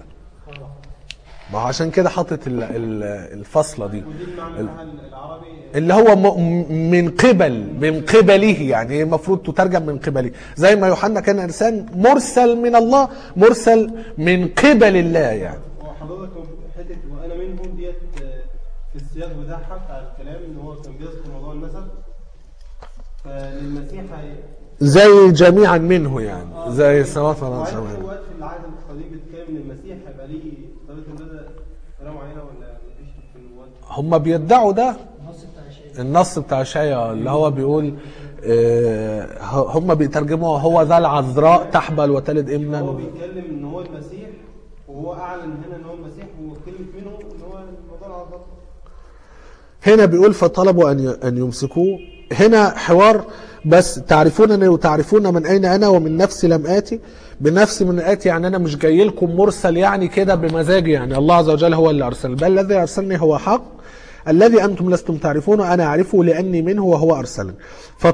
ما هو عشان كده حاطط ال- ال- الفصلة دي ودي المعنى بتاعها العربي اللي هو م- من قبل من قبله يعني هي المفروض تترجم من قبله زي ما يوحنا كان انسان مرسل من الله مرسل من قبل الله يعني وحضرتك حته وانا منهم ديت آه، في السياق بتاعها بتاع الكلام ان هو كان بيذكر موضوع النسب فللمسيح هي- زي جميعا منه يعني زي السماوات والارض وعارف جميعاً. الوقت في العهد القديم بيتكلم ان المسيح هيبقى ليه طريقه الولادة طريقه معينه ولا مفيش في الوقت هم بيدعوا ده النص بتاع شيء النص بتاع شايع اللي هو بيقول آه، هم بيترجموها هو ذا العذراء تحبل وتلد هو ابنا بيتكلم ان هو المسيح وهو اعلن هنا ان هو المسيح وكلمه منه ان هو الموضوع العذراء هنا بيقول فطلبوا ان ان يمسكوه هنا حوار بس تعرفونني وتعرفون من اين انا ومن نفسي لم اتي بنفسي من اتي يعني انا مش جاي لكم مرسل يعني كده بمزاجي يعني الله عز وجل هو اللي ارسل بل الذي ارسلني هو حق الذي انتم لستم تعرفونه انا اعرفه لاني منه وهو ارسلني ف-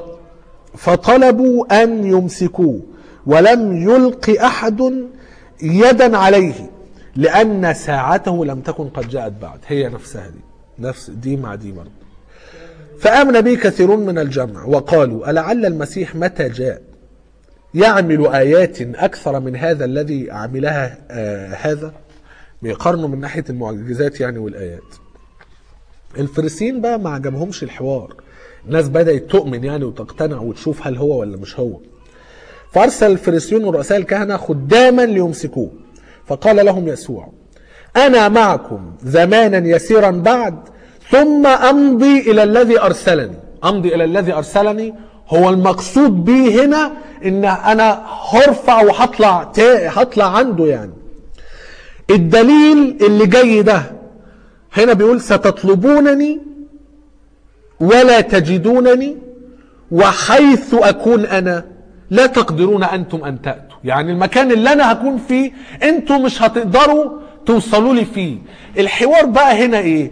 فطلبوا ان يمسكوه ولم يلق احد يدا عليه لان ساعته لم تكن قد جاءت بعد هي نفسها دي نفس دي مع دي برضه فآمن به كثيرون من الجمع وقالوا ألعل المسيح متى جاء يعمل آيات أكثر من هذا الذي عملها آه هذا بيقارنوا من ناحية المعجزات يعني والآيات الفريسيين بقى ما عجبهمش الحوار الناس بدأت تؤمن يعني وتقتنع وتشوف هل هو ولا مش هو فأرسل الفريسيون ورؤساء الكهنة خداما ليمسكوه فقال لهم يسوع أنا معكم زمانا يسيرا بعد ثم أمضي إلى الذي أرسلني أمضي إلى الذي أرسلني هو المقصود به هنا إن أنا هرفع وهطلع تا- هطلع عنده يعني الدليل اللي جاي ده هنا بيقول ستطلبونني ولا تجدونني وحيث أكون أنا لا تقدرون أنتم أن تأتوا يعني المكان اللي أنا هكون فيه أنتم مش هتقدروا توصلوا لي فيه الحوار بقى هنا إيه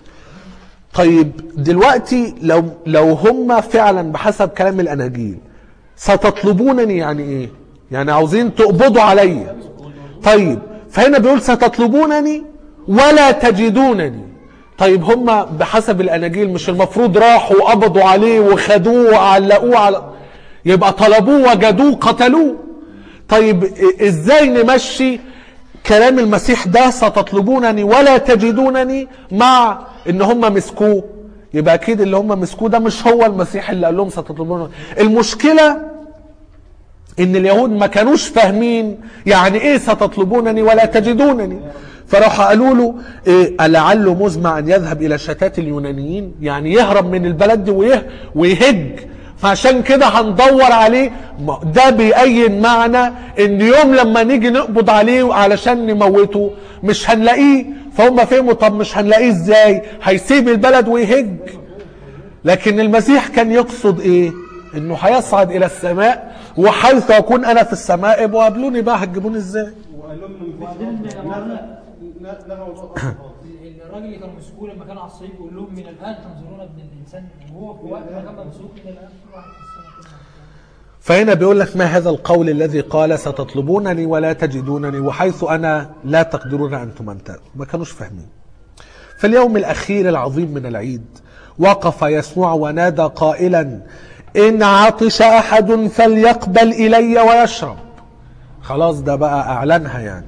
طيب دلوقتي لو لو هم فعلا بحسب كلام الاناجيل ستطلبونني يعني ايه؟ يعني عاوزين تقبضوا عليا طيب فهنا بيقول ستطلبونني ولا تجدونني طيب هم بحسب الاناجيل مش المفروض راحوا وقبضوا عليه وخدوه وعلقوه على يبقى طلبوه وجدوه قتلوه طيب إ- ازاي نمشي كلام المسيح ده ستطلبونني ولا تجدونني مع ان هم مسكوه يبقى اكيد اللي هم مسكوه ده مش هو المسيح اللي قال لهم ستطلبونني المشكله ان اليهود ما كانوش فاهمين يعني ايه ستطلبونني ولا تجدونني فراح قالوا له إيه ألعله مزمع أن يذهب إلى شتات اليونانيين يعني يهرب من البلد دي ويه ويهج فعشان كده هندور عليه ما- ده بيأين معنى ان يوم لما نيجي نقبض عليه علشان نموته مش هنلاقيه فهم فهموا طب مش هنلاقيه ازاي هيسيب البلد ويهج لكن المسيح كان يقصد ايه انه هيصعد الى السماء وحيث اكون انا في السماء ابقوا قابلوني بقى هتجيبوني ازاي وقال لهم انه وبعدين مفيش لما لغى لغى موضوع الأرض خالص. الراجل اللي كان مسكوه لما كان على الصليب يقول لهم من الان تنظرون ابن الانسان وهو في وقت ما كان ممسوك من الان في واحد في السنه كده فهنا بيقول لك ما هذا القول الذي قال ستطلبونني ولا تجدونني وحيث انا لا تقدرون ان تمنتهوا ما كانوش فاهمين في اليوم الاخير العظيم من العيد وقف يسوع ونادى قائلا ان عطش احد فليقبل الي ويشرب خلاص ده بقى اعلنها يعني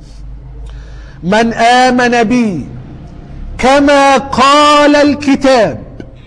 من امن بي كما قال الكتاب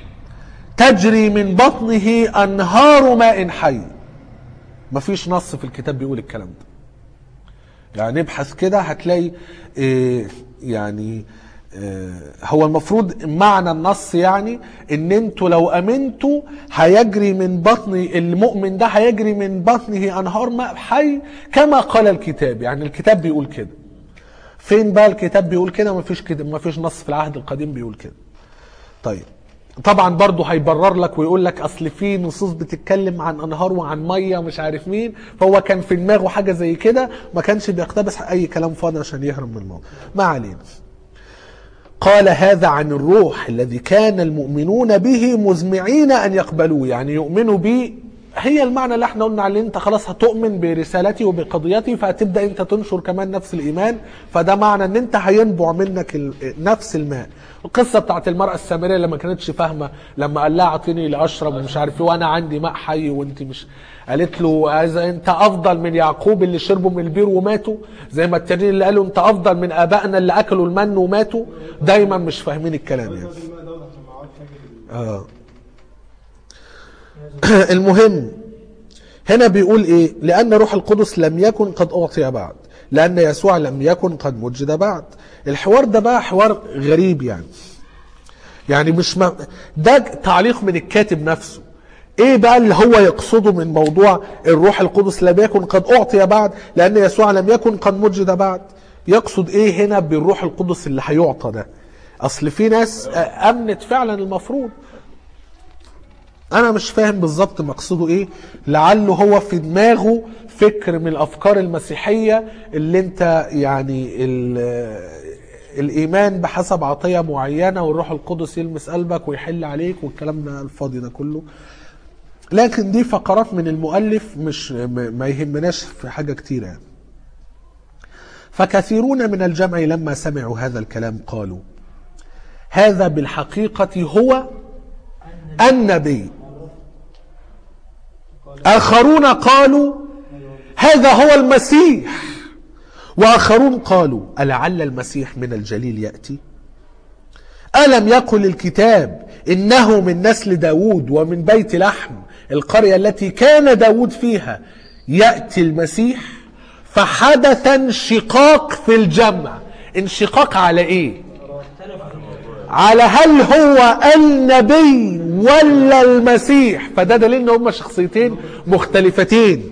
تجري من بطنه انهار ماء حي مفيش نص في الكتاب بيقول الكلام ده يعني ابحث كده هتلاقي إيه يعني إيه هو المفروض معنى النص يعني ان انتوا لو امنتوا هيجري من بطن المؤمن ده هيجري من بطنه انهار ماء حي كما قال الكتاب يعني الكتاب بيقول كده فين بقى الكتاب بيقول كده مفيش كده مفيش نص في العهد القديم بيقول كده طيب طبعا برضه هيبرر لك ويقول لك اصل في نصوص بتتكلم عن انهار وعن ميه ومش عارف مين فهو كان في دماغه حاجه زي كده ما كانش بيقتبس اي كلام فاضي عشان يهرب من الموضوع ما علينا قال هذا عن الروح الذي كان المؤمنون به مزمعين ان يقبلوه يعني يؤمنوا به هي المعنى اللي احنا قلنا عليه انت خلاص هتؤمن برسالتي وبقضيتي فهتبدا انت تنشر كمان نفس الايمان فده معنى ان انت هينبع منك ال- نفس الماء القصه بتاعت المراه السامريه اللي ما كانتش فاهمه لما قال لها اعطيني لاشرب ومش عارف ايه وانا عندي ماء حي وانت مش قالت له اذا انت افضل من يعقوب اللي شربوا من البير وماتوا زي ما التانيين اللي قالوا انت افضل من ابائنا اللي اكلوا المن وماتوا دايما مش فاهمين الكلام يعني الراجل الماء دوت عشان ما عملش حاجه بال- اه المهم هنا بيقول ايه لان روح القدس لم يكن قد اعطي بعد لان يسوع لم يكن قد مجد بعد الحوار ده بقى حوار غريب يعني يعني مش ما ده تعليق من الكاتب نفسه ايه بقى اللي هو يقصده من موضوع الروح القدس لم يكن قد اعطي بعد لان يسوع لم يكن قد مجد بعد يقصد ايه هنا بالروح القدس اللي هيعطى ده اصل في ناس آه، امنت فعلا المفروض انا مش فاهم بالظبط مقصده ايه لعله هو في دماغه فكر من الافكار المسيحيه اللي انت يعني ال- الايمان بحسب عطيه معينه والروح القدس يلمس قلبك ويحل عليك والكلام ده الفاضي ده كله لكن دي فقرات من المؤلف مش م- ما يهمناش في حاجه كتيره يعني. فكثيرون من الجمع لما سمعوا هذا الكلام قالوا هذا بالحقيقه هو النبي آخرون قالوا هذا هو المسيح وآخرون قالوا ألعل المسيح من الجليل يأتي ألم يقل الكتاب إنه من نسل داود ومن بيت لحم القرية التي كان داود فيها يأتي المسيح فحدث انشقاق في الجمع انشقاق على ايه على هل هو النبي ولا المسيح فده دليل ان هما شخصيتين مختلفتين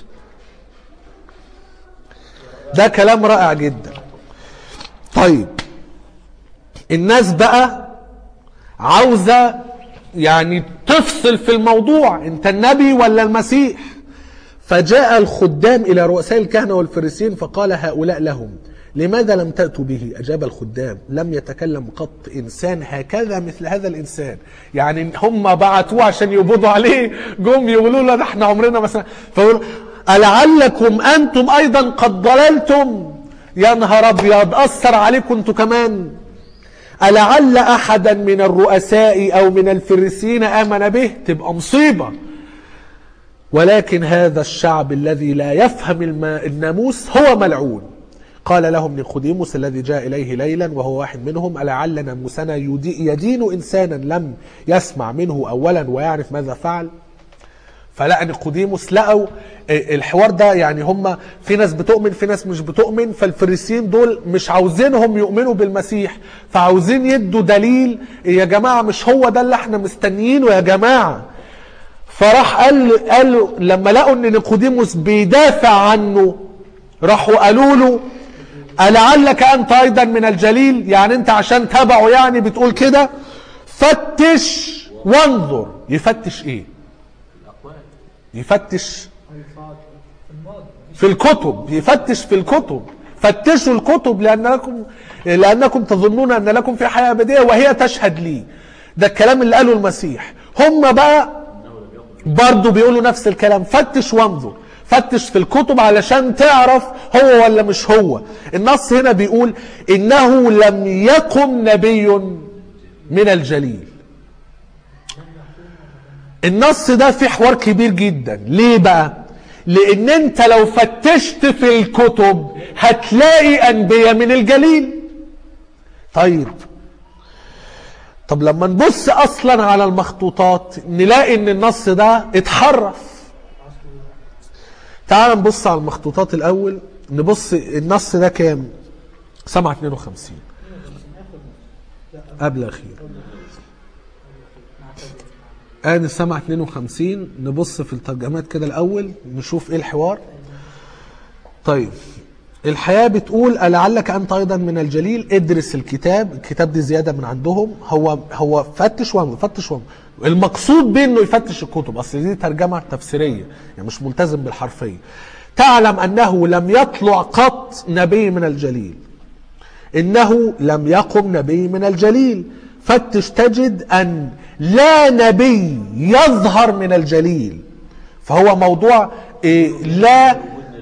ده كلام رائع جدا طيب الناس بقى عاوزة يعني تفصل في الموضوع انت النبي ولا المسيح فجاء الخدام إلى رؤساء الكهنة والفريسين فقال هؤلاء لهم لماذا لم تأتوا به أجاب الخدام لم يتكلم قط إنسان هكذا مثل هذا الإنسان يعني هم بعتوه عشان يقبضوا عليه جم يقولوا له ده احنا عمرنا مثلا فيقول ألعلكم أنتم أيضا قد ضللتم يا نهار أبيض أثر عليكم أنتم كمان ألعل أحدا من الرؤساء أو من الفريسين آمن به تبقى مصيبة ولكن هذا الشعب الذي لا يفهم الم- الناموس هو ملعون قال لهم نيقوديموس الذي جاء إليه ليلا وهو واحد منهم ألعل ناموسنا يدي- يدين إنسانا لم يسمع منه أولا ويعرف ماذا فعل فلقى نيقوديموس لقوا آه، الحوار ده يعني هم في ناس بتؤمن في ناس مش بتؤمن فالفريسيين دول مش عاوزينهم يؤمنوا بالمسيح فعاوزين يدوا دليل يا جماعه مش هو ده اللي احنا مستنيينه يا جماعه فراح قال قال لما لقوا ان نيقوديموس بيدافع عنه راحوا قالوا له ألعلك أنت أيضا من الجليل يعني أنت عشان تبعه يعني بتقول كده فتش وانظر يفتش إيه يفتش في الكتب يفتش في الكتب فتشوا الكتب لأنكم لأنكم تظنون أن لكم في حياة أبدية وهي تشهد لي ده الكلام اللي قاله المسيح هم بقى برضه بيقولوا نفس الكلام فتش وانظر فتش في الكتب علشان تعرف هو ولا مش هو النص هنا بيقول انه لم يقم نبي من الجليل النص ده فيه حوار كبير جدا ليه بقى لان انت لو فتشت في الكتب هتلاقي انبياء من الجليل طيب طب لما نبص اصلا على المخطوطات نلاقي ان النص ده اتحرف تعال نبص على المخطوطات الاول نبص النص ده كام سبعة 52 قبل اخير آن السمع 52 نبص في الترجمات كده الأول نشوف إيه الحوار طيب الحياة بتقول ألعلك أنت أيضا من الجليل ادرس الكتاب الكتاب دي زيادة من عندهم هو هو فتش وانظر فتش وانظر المقصود بأنه يفتش الكتب أصل دي ترجمة تفسيرية يعني مش ملتزم بالحرفية تعلم أنه لم يطلع قط نبي من الجليل إنه لم يقم نبي من الجليل فتش تجد أن لا نبي يظهر من الجليل فهو موضوع إيه، لا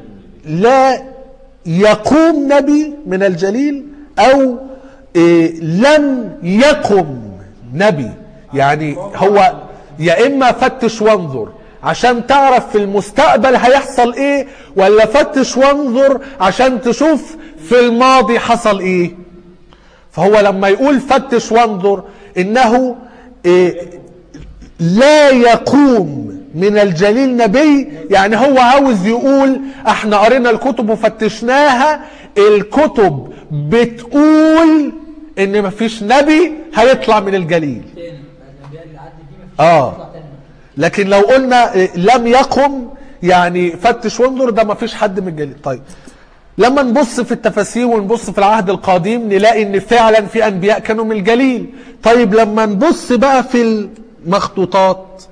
لا يقوم نبي من الجليل أو إيه، لم يقم نبي يعني هو يا إما فتش وانظر عشان تعرف في المستقبل هيحصل ايه ولا فتش وانظر عشان تشوف في الماضي حصل ايه فهو لما يقول فتش وانظر انه إيه لا يقوم من الجليل نبي يعني هو عاوز يقول احنا قرينا الكتب وفتشناها الكتب بتقول ان مفيش نبي هيطلع من الجليل تاني بعد الانبياء اللي عدت دي مفيش آه. يطلع تاني لكن لو قلنا إيه، لم يقم يعني فتش وانظر ده ما فيش حد من الجليل طيب لما نبص في التفاسير ونبص في العهد القديم نلاقي ان فعلا في انبياء كانوا من الجليل طيب لما نبص بقى في المخطوطات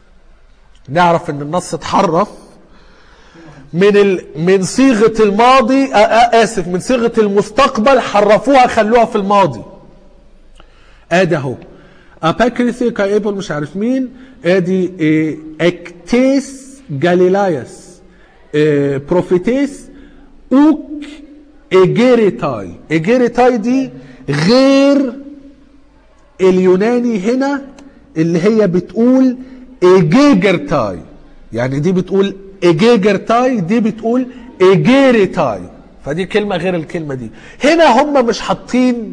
نعرف ان النص اتحرف من ال... من صيغه الماضي آ... آ... اسف من صيغه المستقبل حرفوها خلوها في الماضي ادي اهو اباكريثي كايبل مش عارف مين ادي إيه اكتيس جاليلايس إيه بروفيتيس اوك ايجيريتاي ايجيريتاي دي غير اليوناني هنا اللي هي بتقول ايجيجرتاي يعني دي بتقول ايجيجرتاي دي بتقول ايجيريتاي فدي كلمة غير الكلمة دي هنا هم مش حاطين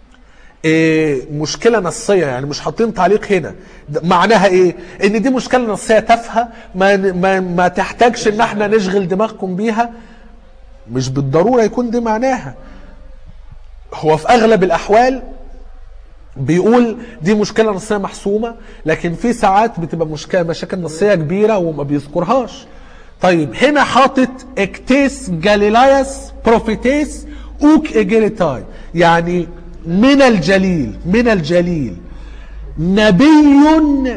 إيه مشكله نصيه يعني مش حاطين تعليق هنا ده معناها ايه ان دي مشكله نصيه تافهه ما, ما ما تحتاجش ان احنا نشغل دماغكم بيها مش بالضروره يكون دي معناها هو في اغلب الاحوال بيقول دي مشكله نصيه محسومه لكن في ساعات بتبقى مشكله مشاكل نصيه كبيره وما بيذكرهاش طيب هنا حاطط اكتيس جاليلايس بروفيتيس اوك ايجيريتاي يعني من الجليل من الجليل نبي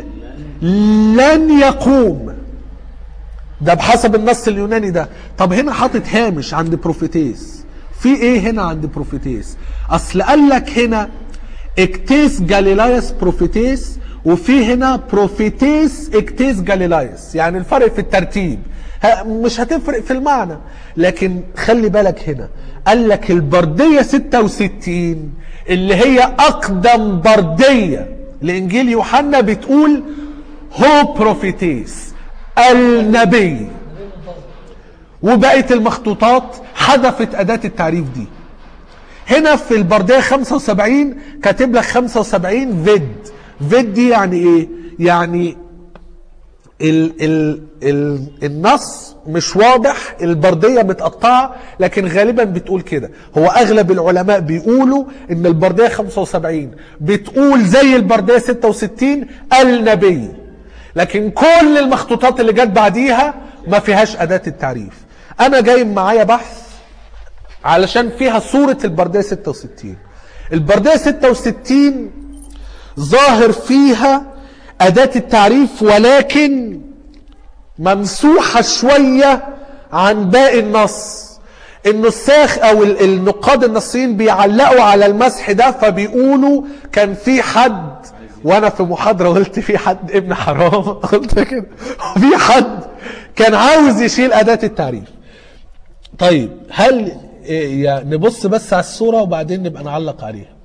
لن يقوم ده بحسب النص اليوناني ده طب هنا حاطط هامش عند بروفيتيس في ايه هنا عند بروفيتيس اصل قال لك هنا اكتيس جاليلايس بروفيتيس وفي هنا بروفيتيس اكتيس جاليلايس يعني الفرق في الترتيب ه- مش هتفرق في المعنى لكن خلي بالك هنا قال لك البردية 66 اللي هي أقدم بردية لإنجيل يوحنا بتقول هو بروفيتيس النبي وبقت المخطوطات حذفت أداة التعريف دي هنا في البردية 75 كاتب لك 75 فيد فيد دي يعني ايه يعني ال ال ال النص مش واضح البرديه متقطعه لكن غالبا بتقول كده هو اغلب العلماء بيقولوا ان البرديه 75 بتقول زي البرديه 66 النبي لكن كل المخطوطات اللي جت بعديها ما فيهاش اداه التعريف انا جايب معايا بحث علشان فيها صوره البرديه 66 البرديه 66 ظاهر فيها أداة التعريف ولكن ممسوحة شوية عن باقي النص النساخ او ال- النقاد النصيين بيعلقوا على المسح ده فبيقولوا كان في حد وانا في محاضره قلت في حد ابن حرام قلت كده في حد كان عاوز يشيل اداه التعريف طيب هل إيه، يا نبص بس على الصوره وبعدين نبقى نعلق عليها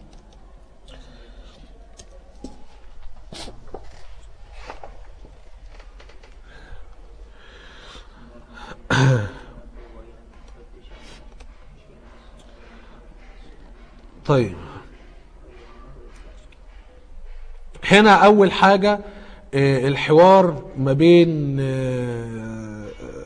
طيب هنا اول حاجه آه، الحوار ما بين آه،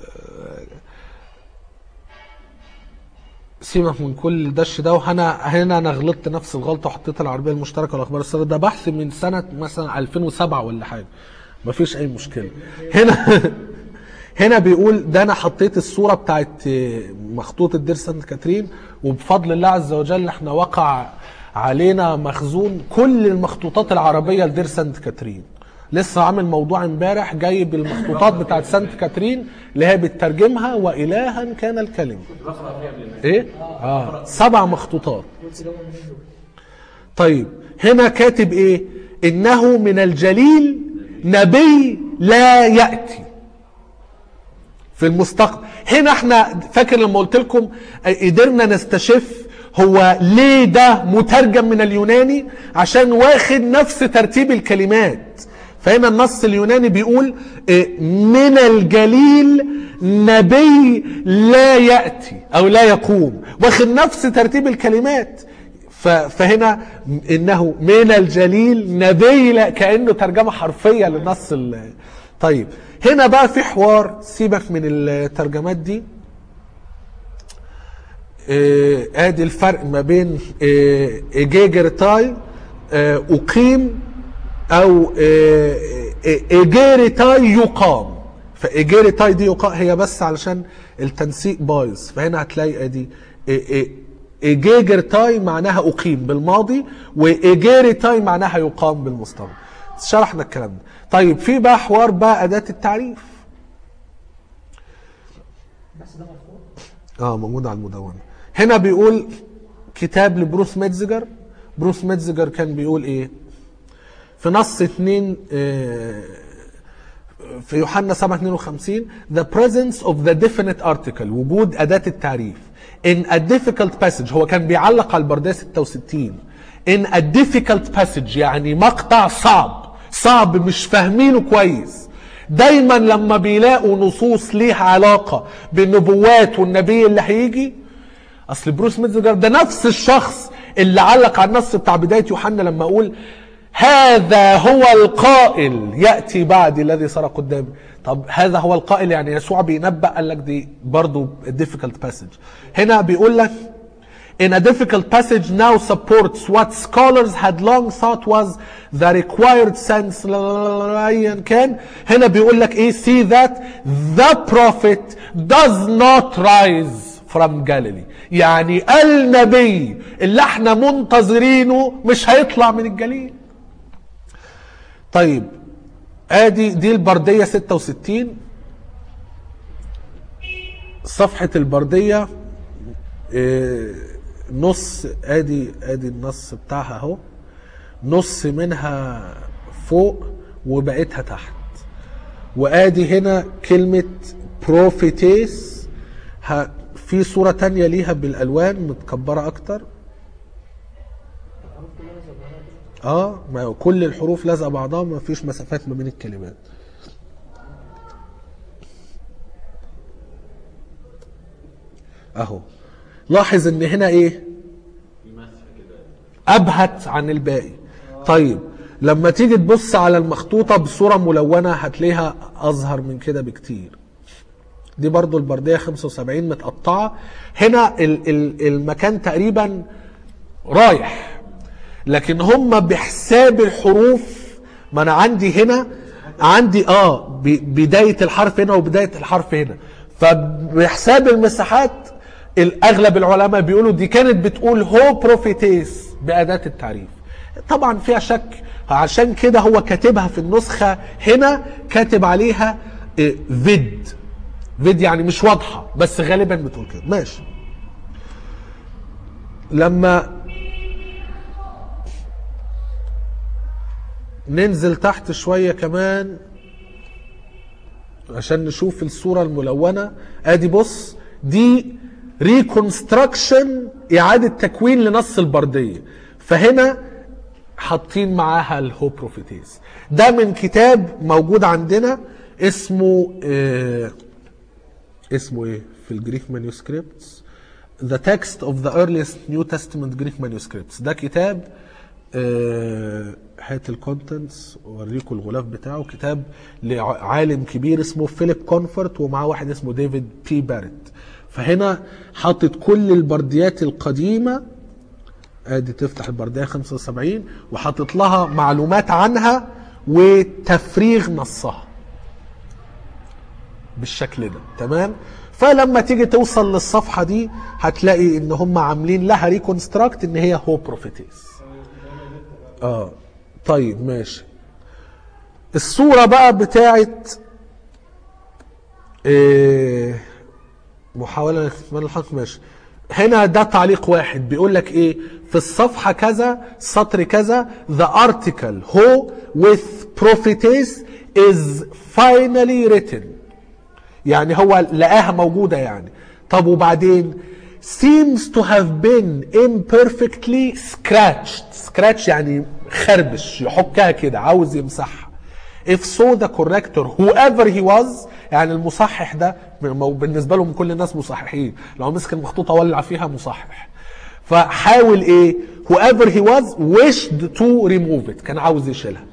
سيبك من كل الدش ده وهنا هنا انا غلطت نفس الغلطه وحطيت العربيه المشتركه والاخبار الساره ده بحث من سنه مثلا 2007 ولا حاجه مفيش اي مشكله هنا هنا بيقول ده انا حطيت الصوره بتاعت مخطوطه دير سانت كاترين وبفضل الله عز وجل احنا وقع علينا مخزون كل المخطوطات العربيه لدير سانت كاترين لسه عامل موضوع امبارح جايب المخطوطات بتاعت سانت كاترين اللي هي بتترجمها والها كان الكلمه ايه اه سبع مخطوطات طيب هنا كاتب ايه انه من الجليل نبي لا ياتي في المستقبل هنا احنا فاكر لما قلت لكم قدرنا نستشف هو ليه ده مترجم من اليوناني عشان واخد نفس ترتيب الكلمات فهنا النص اليوناني بيقول اه، من الجليل نبي لا يأتي أو لا يقوم واخد نفس ترتيب الكلمات ف- فهنا انه من الجليل نبي لا كانه ترجمه حرفيه للنص ال- طيب هنا بقى في حوار سيبك من الترجمات دي آه، ادي الفرق ما بين آه، ايجيجرتاي آه، اقيم او آه، آه، ايجيرتاي يقام فايجيرتاي دي يقام هي بس علشان التنسيق بايظ فهنا هتلاقي ادي ايجيجرتاي معناها اقيم بالماضي وايجيرتاي معناها يقام بالمستقبل شرحنا الكلام ده طيب في بقى حوار بقى اداه التعريف بس ده مفهوم اه موجود على المدونة هنا بيقول كتاب لبروس ميتزجر بروس ميتزجر كان بيقول ايه في نص اتنين آه، في يوحنا 7 52 the presence of the definite article وجود أداة التعريف in a difficult passage هو كان بيعلق على البردية 66 in a difficult passage يعني مقطع صعب صعب مش فاهمينه كويس دايما لما بيلاقوا نصوص ليها علاقة بالنبوات والنبي اللي هيجي اصل بروس ميتزجر ده نفس الشخص اللي علق على النص بتاع بدايه يوحنا لما اقول هذا هو القائل ياتي بعدي الذي صار قدامي طب هذا هو القائل يعني يسوع بينبأ قال لك دي برضه difficult passage هنا بيقول لك in a difficult passage now supports what scholars had long thought was the required sense لا- لا- لا- لا- ايا كان هنا بيقول لك ايه see that the prophet does not rise from Galilee يعني النبي اللي احنا منتظرينه مش هيطلع من الجليل طيب ادي دي البردية 66 صفحة البردية إيه، نص ادي ادي النص بتاعها اهو نص منها فوق وبقيتها تحت وادي هنا كلمة بروفيتيس ه- في صورة تانية ليها بالالوان متكبرة اكتر اه ما كل الحروف لازقه بعضها ما فيش مسافات ما بين الكلمات اهو لاحظ ان هنا ايه في مسح كده ابهت عن الباقي طيب لما تيجي تبص على المخطوطة بصورة ملونة هتلاقيها أظهر من كده بكتير دي برضو البردية 75 متقطعة هنا ال- ال- المكان تقريبا رايح لكن هم بحساب الحروف ما انا عندي هنا عندي اه ب- بداية الحرف هنا وبداية الحرف هنا فبحساب المساحات الاغلب العلماء بيقولوا دي كانت بتقول هو بروفيتيس بأداة التعريف طبعا فيها شك عشان كده هو كاتبها في النسخة هنا كاتب عليها إيه، فيد فيد يعني مش واضحة بس غالبا بتقول كده ماشي لما ننزل تحت شوية كمان عشان نشوف الصورة الملونة ادي بص دي ريكونستراكشن اعادة تكوين لنص البردية فهنا حاطين معاها الهوبروفيتيز ده من كتاب موجود عندنا اسمه آه اسمه ايه في الجريك مانuscripts The Text of the Earliest New Testament Greek Manuscripts ده كتاب آه، هات الكونتنتس اوريكم الغلاف بتاعه كتاب لعالم كبير اسمه فيليب كونفورت ومعاه واحد اسمه ديفيد بي بارت فهنا حاطط كل البرديات القديمه ادي تفتح البرديه 75 وحاطط لها معلومات عنها وتفريغ نصها بالشكل ده تمام فلما تيجي توصل للصفحه دي هتلاقي ان هم عاملين لها ريكونستراكت ان هي هو بروفيتيس اه طيب ماشي الصوره بقى بتاعت إيه محاوله لاكتمال الحق ماشي هنا ده تعليق واحد بيقول لك ايه في الصفحه كذا سطر كذا the article who with prophetess is finally written يعني هو لقاها موجودة يعني طب وبعدين seems to have been imperfectly scratched scratch يعني خربش يحكها كده عاوز يمسحها if so the corrector whoever he was يعني المصحح ده م- بالنسبة لهم كل الناس مصححين لو مسك المخطوطة ولع فيها مصحح فحاول ايه whoever he was wished to remove it كان عاوز يشيلها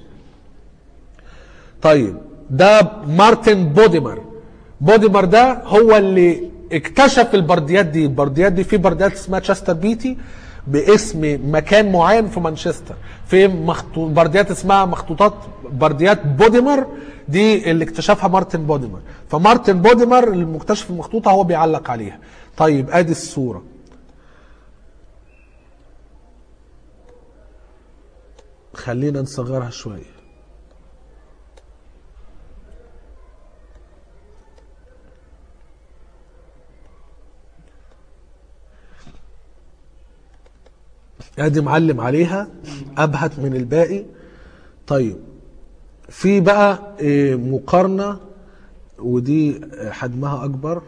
طيب ده مارتن بوديمر بوديمر ده هو اللي اكتشف البرديات دي البرديات دي في برديات اسمها تشستر بيتي باسم مكان معين في مانشستر في مخطو... برديات اسمها مخطوطات برديات بوديمر دي اللي اكتشفها مارتن بوديمر فمارتن بوديمر المكتشف المخطوطة هو بيعلق عليها طيب ادي الصورة خلينا نصغرها شويه ادي معلم عليها ابهت من الباقي طيب في بقى إيه، مقارنه ودي حجمها اكبر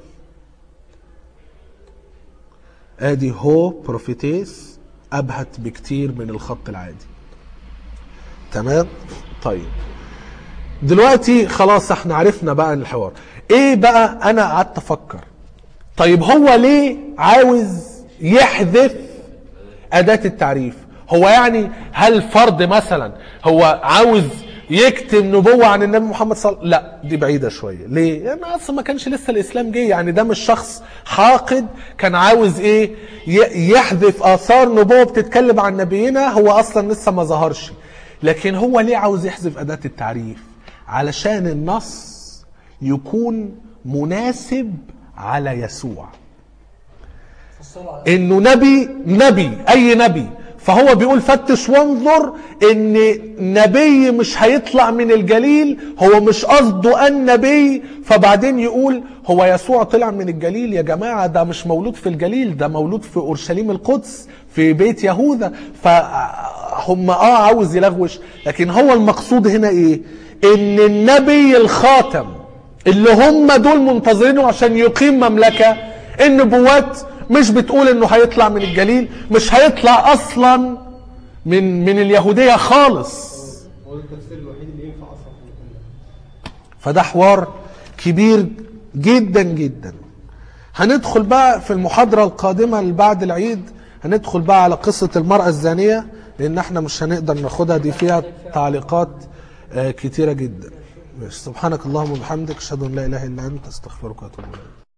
ادي هو بروفيتيس ابهت بكتير من الخط العادي تمام طيب دلوقتي خلاص احنا عرفنا بقى الحوار ايه بقى انا قعدت افكر طيب هو ليه عاوز يحذف أداة التعريف هو يعني هل فرض مثلا هو عاوز يكتم نبوة عن النبي محمد صلى الله عليه وسلم لا دي بعيدة شوية ليه يعني أصلا ما كانش لسه الإسلام جه يعني ده مش شخص حاقد كان عاوز إيه ي- يحذف آثار نبوة بتتكلم عن نبينا هو أصلا لسه ما ظهرش لكن هو ليه عاوز يحذف أداة التعريف علشان النص يكون مناسب على يسوع فصلوا على انه نبي نبي اي نبي فهو بيقول فتش وانظر ان نبي مش هيطلع من الجليل هو مش قصده ان نبي فبعدين يقول هو يسوع طلع من الجليل يا جماعة ده مش مولود في الجليل ده مولود في اورشليم القدس في بيت يهوذا فهم اه عاوز يلغوش لكن هو المقصود هنا ايه ان النبي الخاتم اللي هم دول منتظرينه عشان يقيم مملكة النبوات مش بتقول انه هيطلع من الجليل مش هيطلع اصلا من من اليهودية خالص هو ده التفسير الوحيد اللي ينفع اصلا في المكان ده فده حوار كبير جدا جدا هندخل بقى في المحاضرة القادمة اللي بعد العيد هندخل بقى على قصة المرأة الزانية لان احنا مش هنقدر ناخدها دي فيها تعليقات آه، كتيره جدا ماشي. سبحانك اللهم وبحمدك اشهد ان لا اله الا انت استغفرك واتوب اليك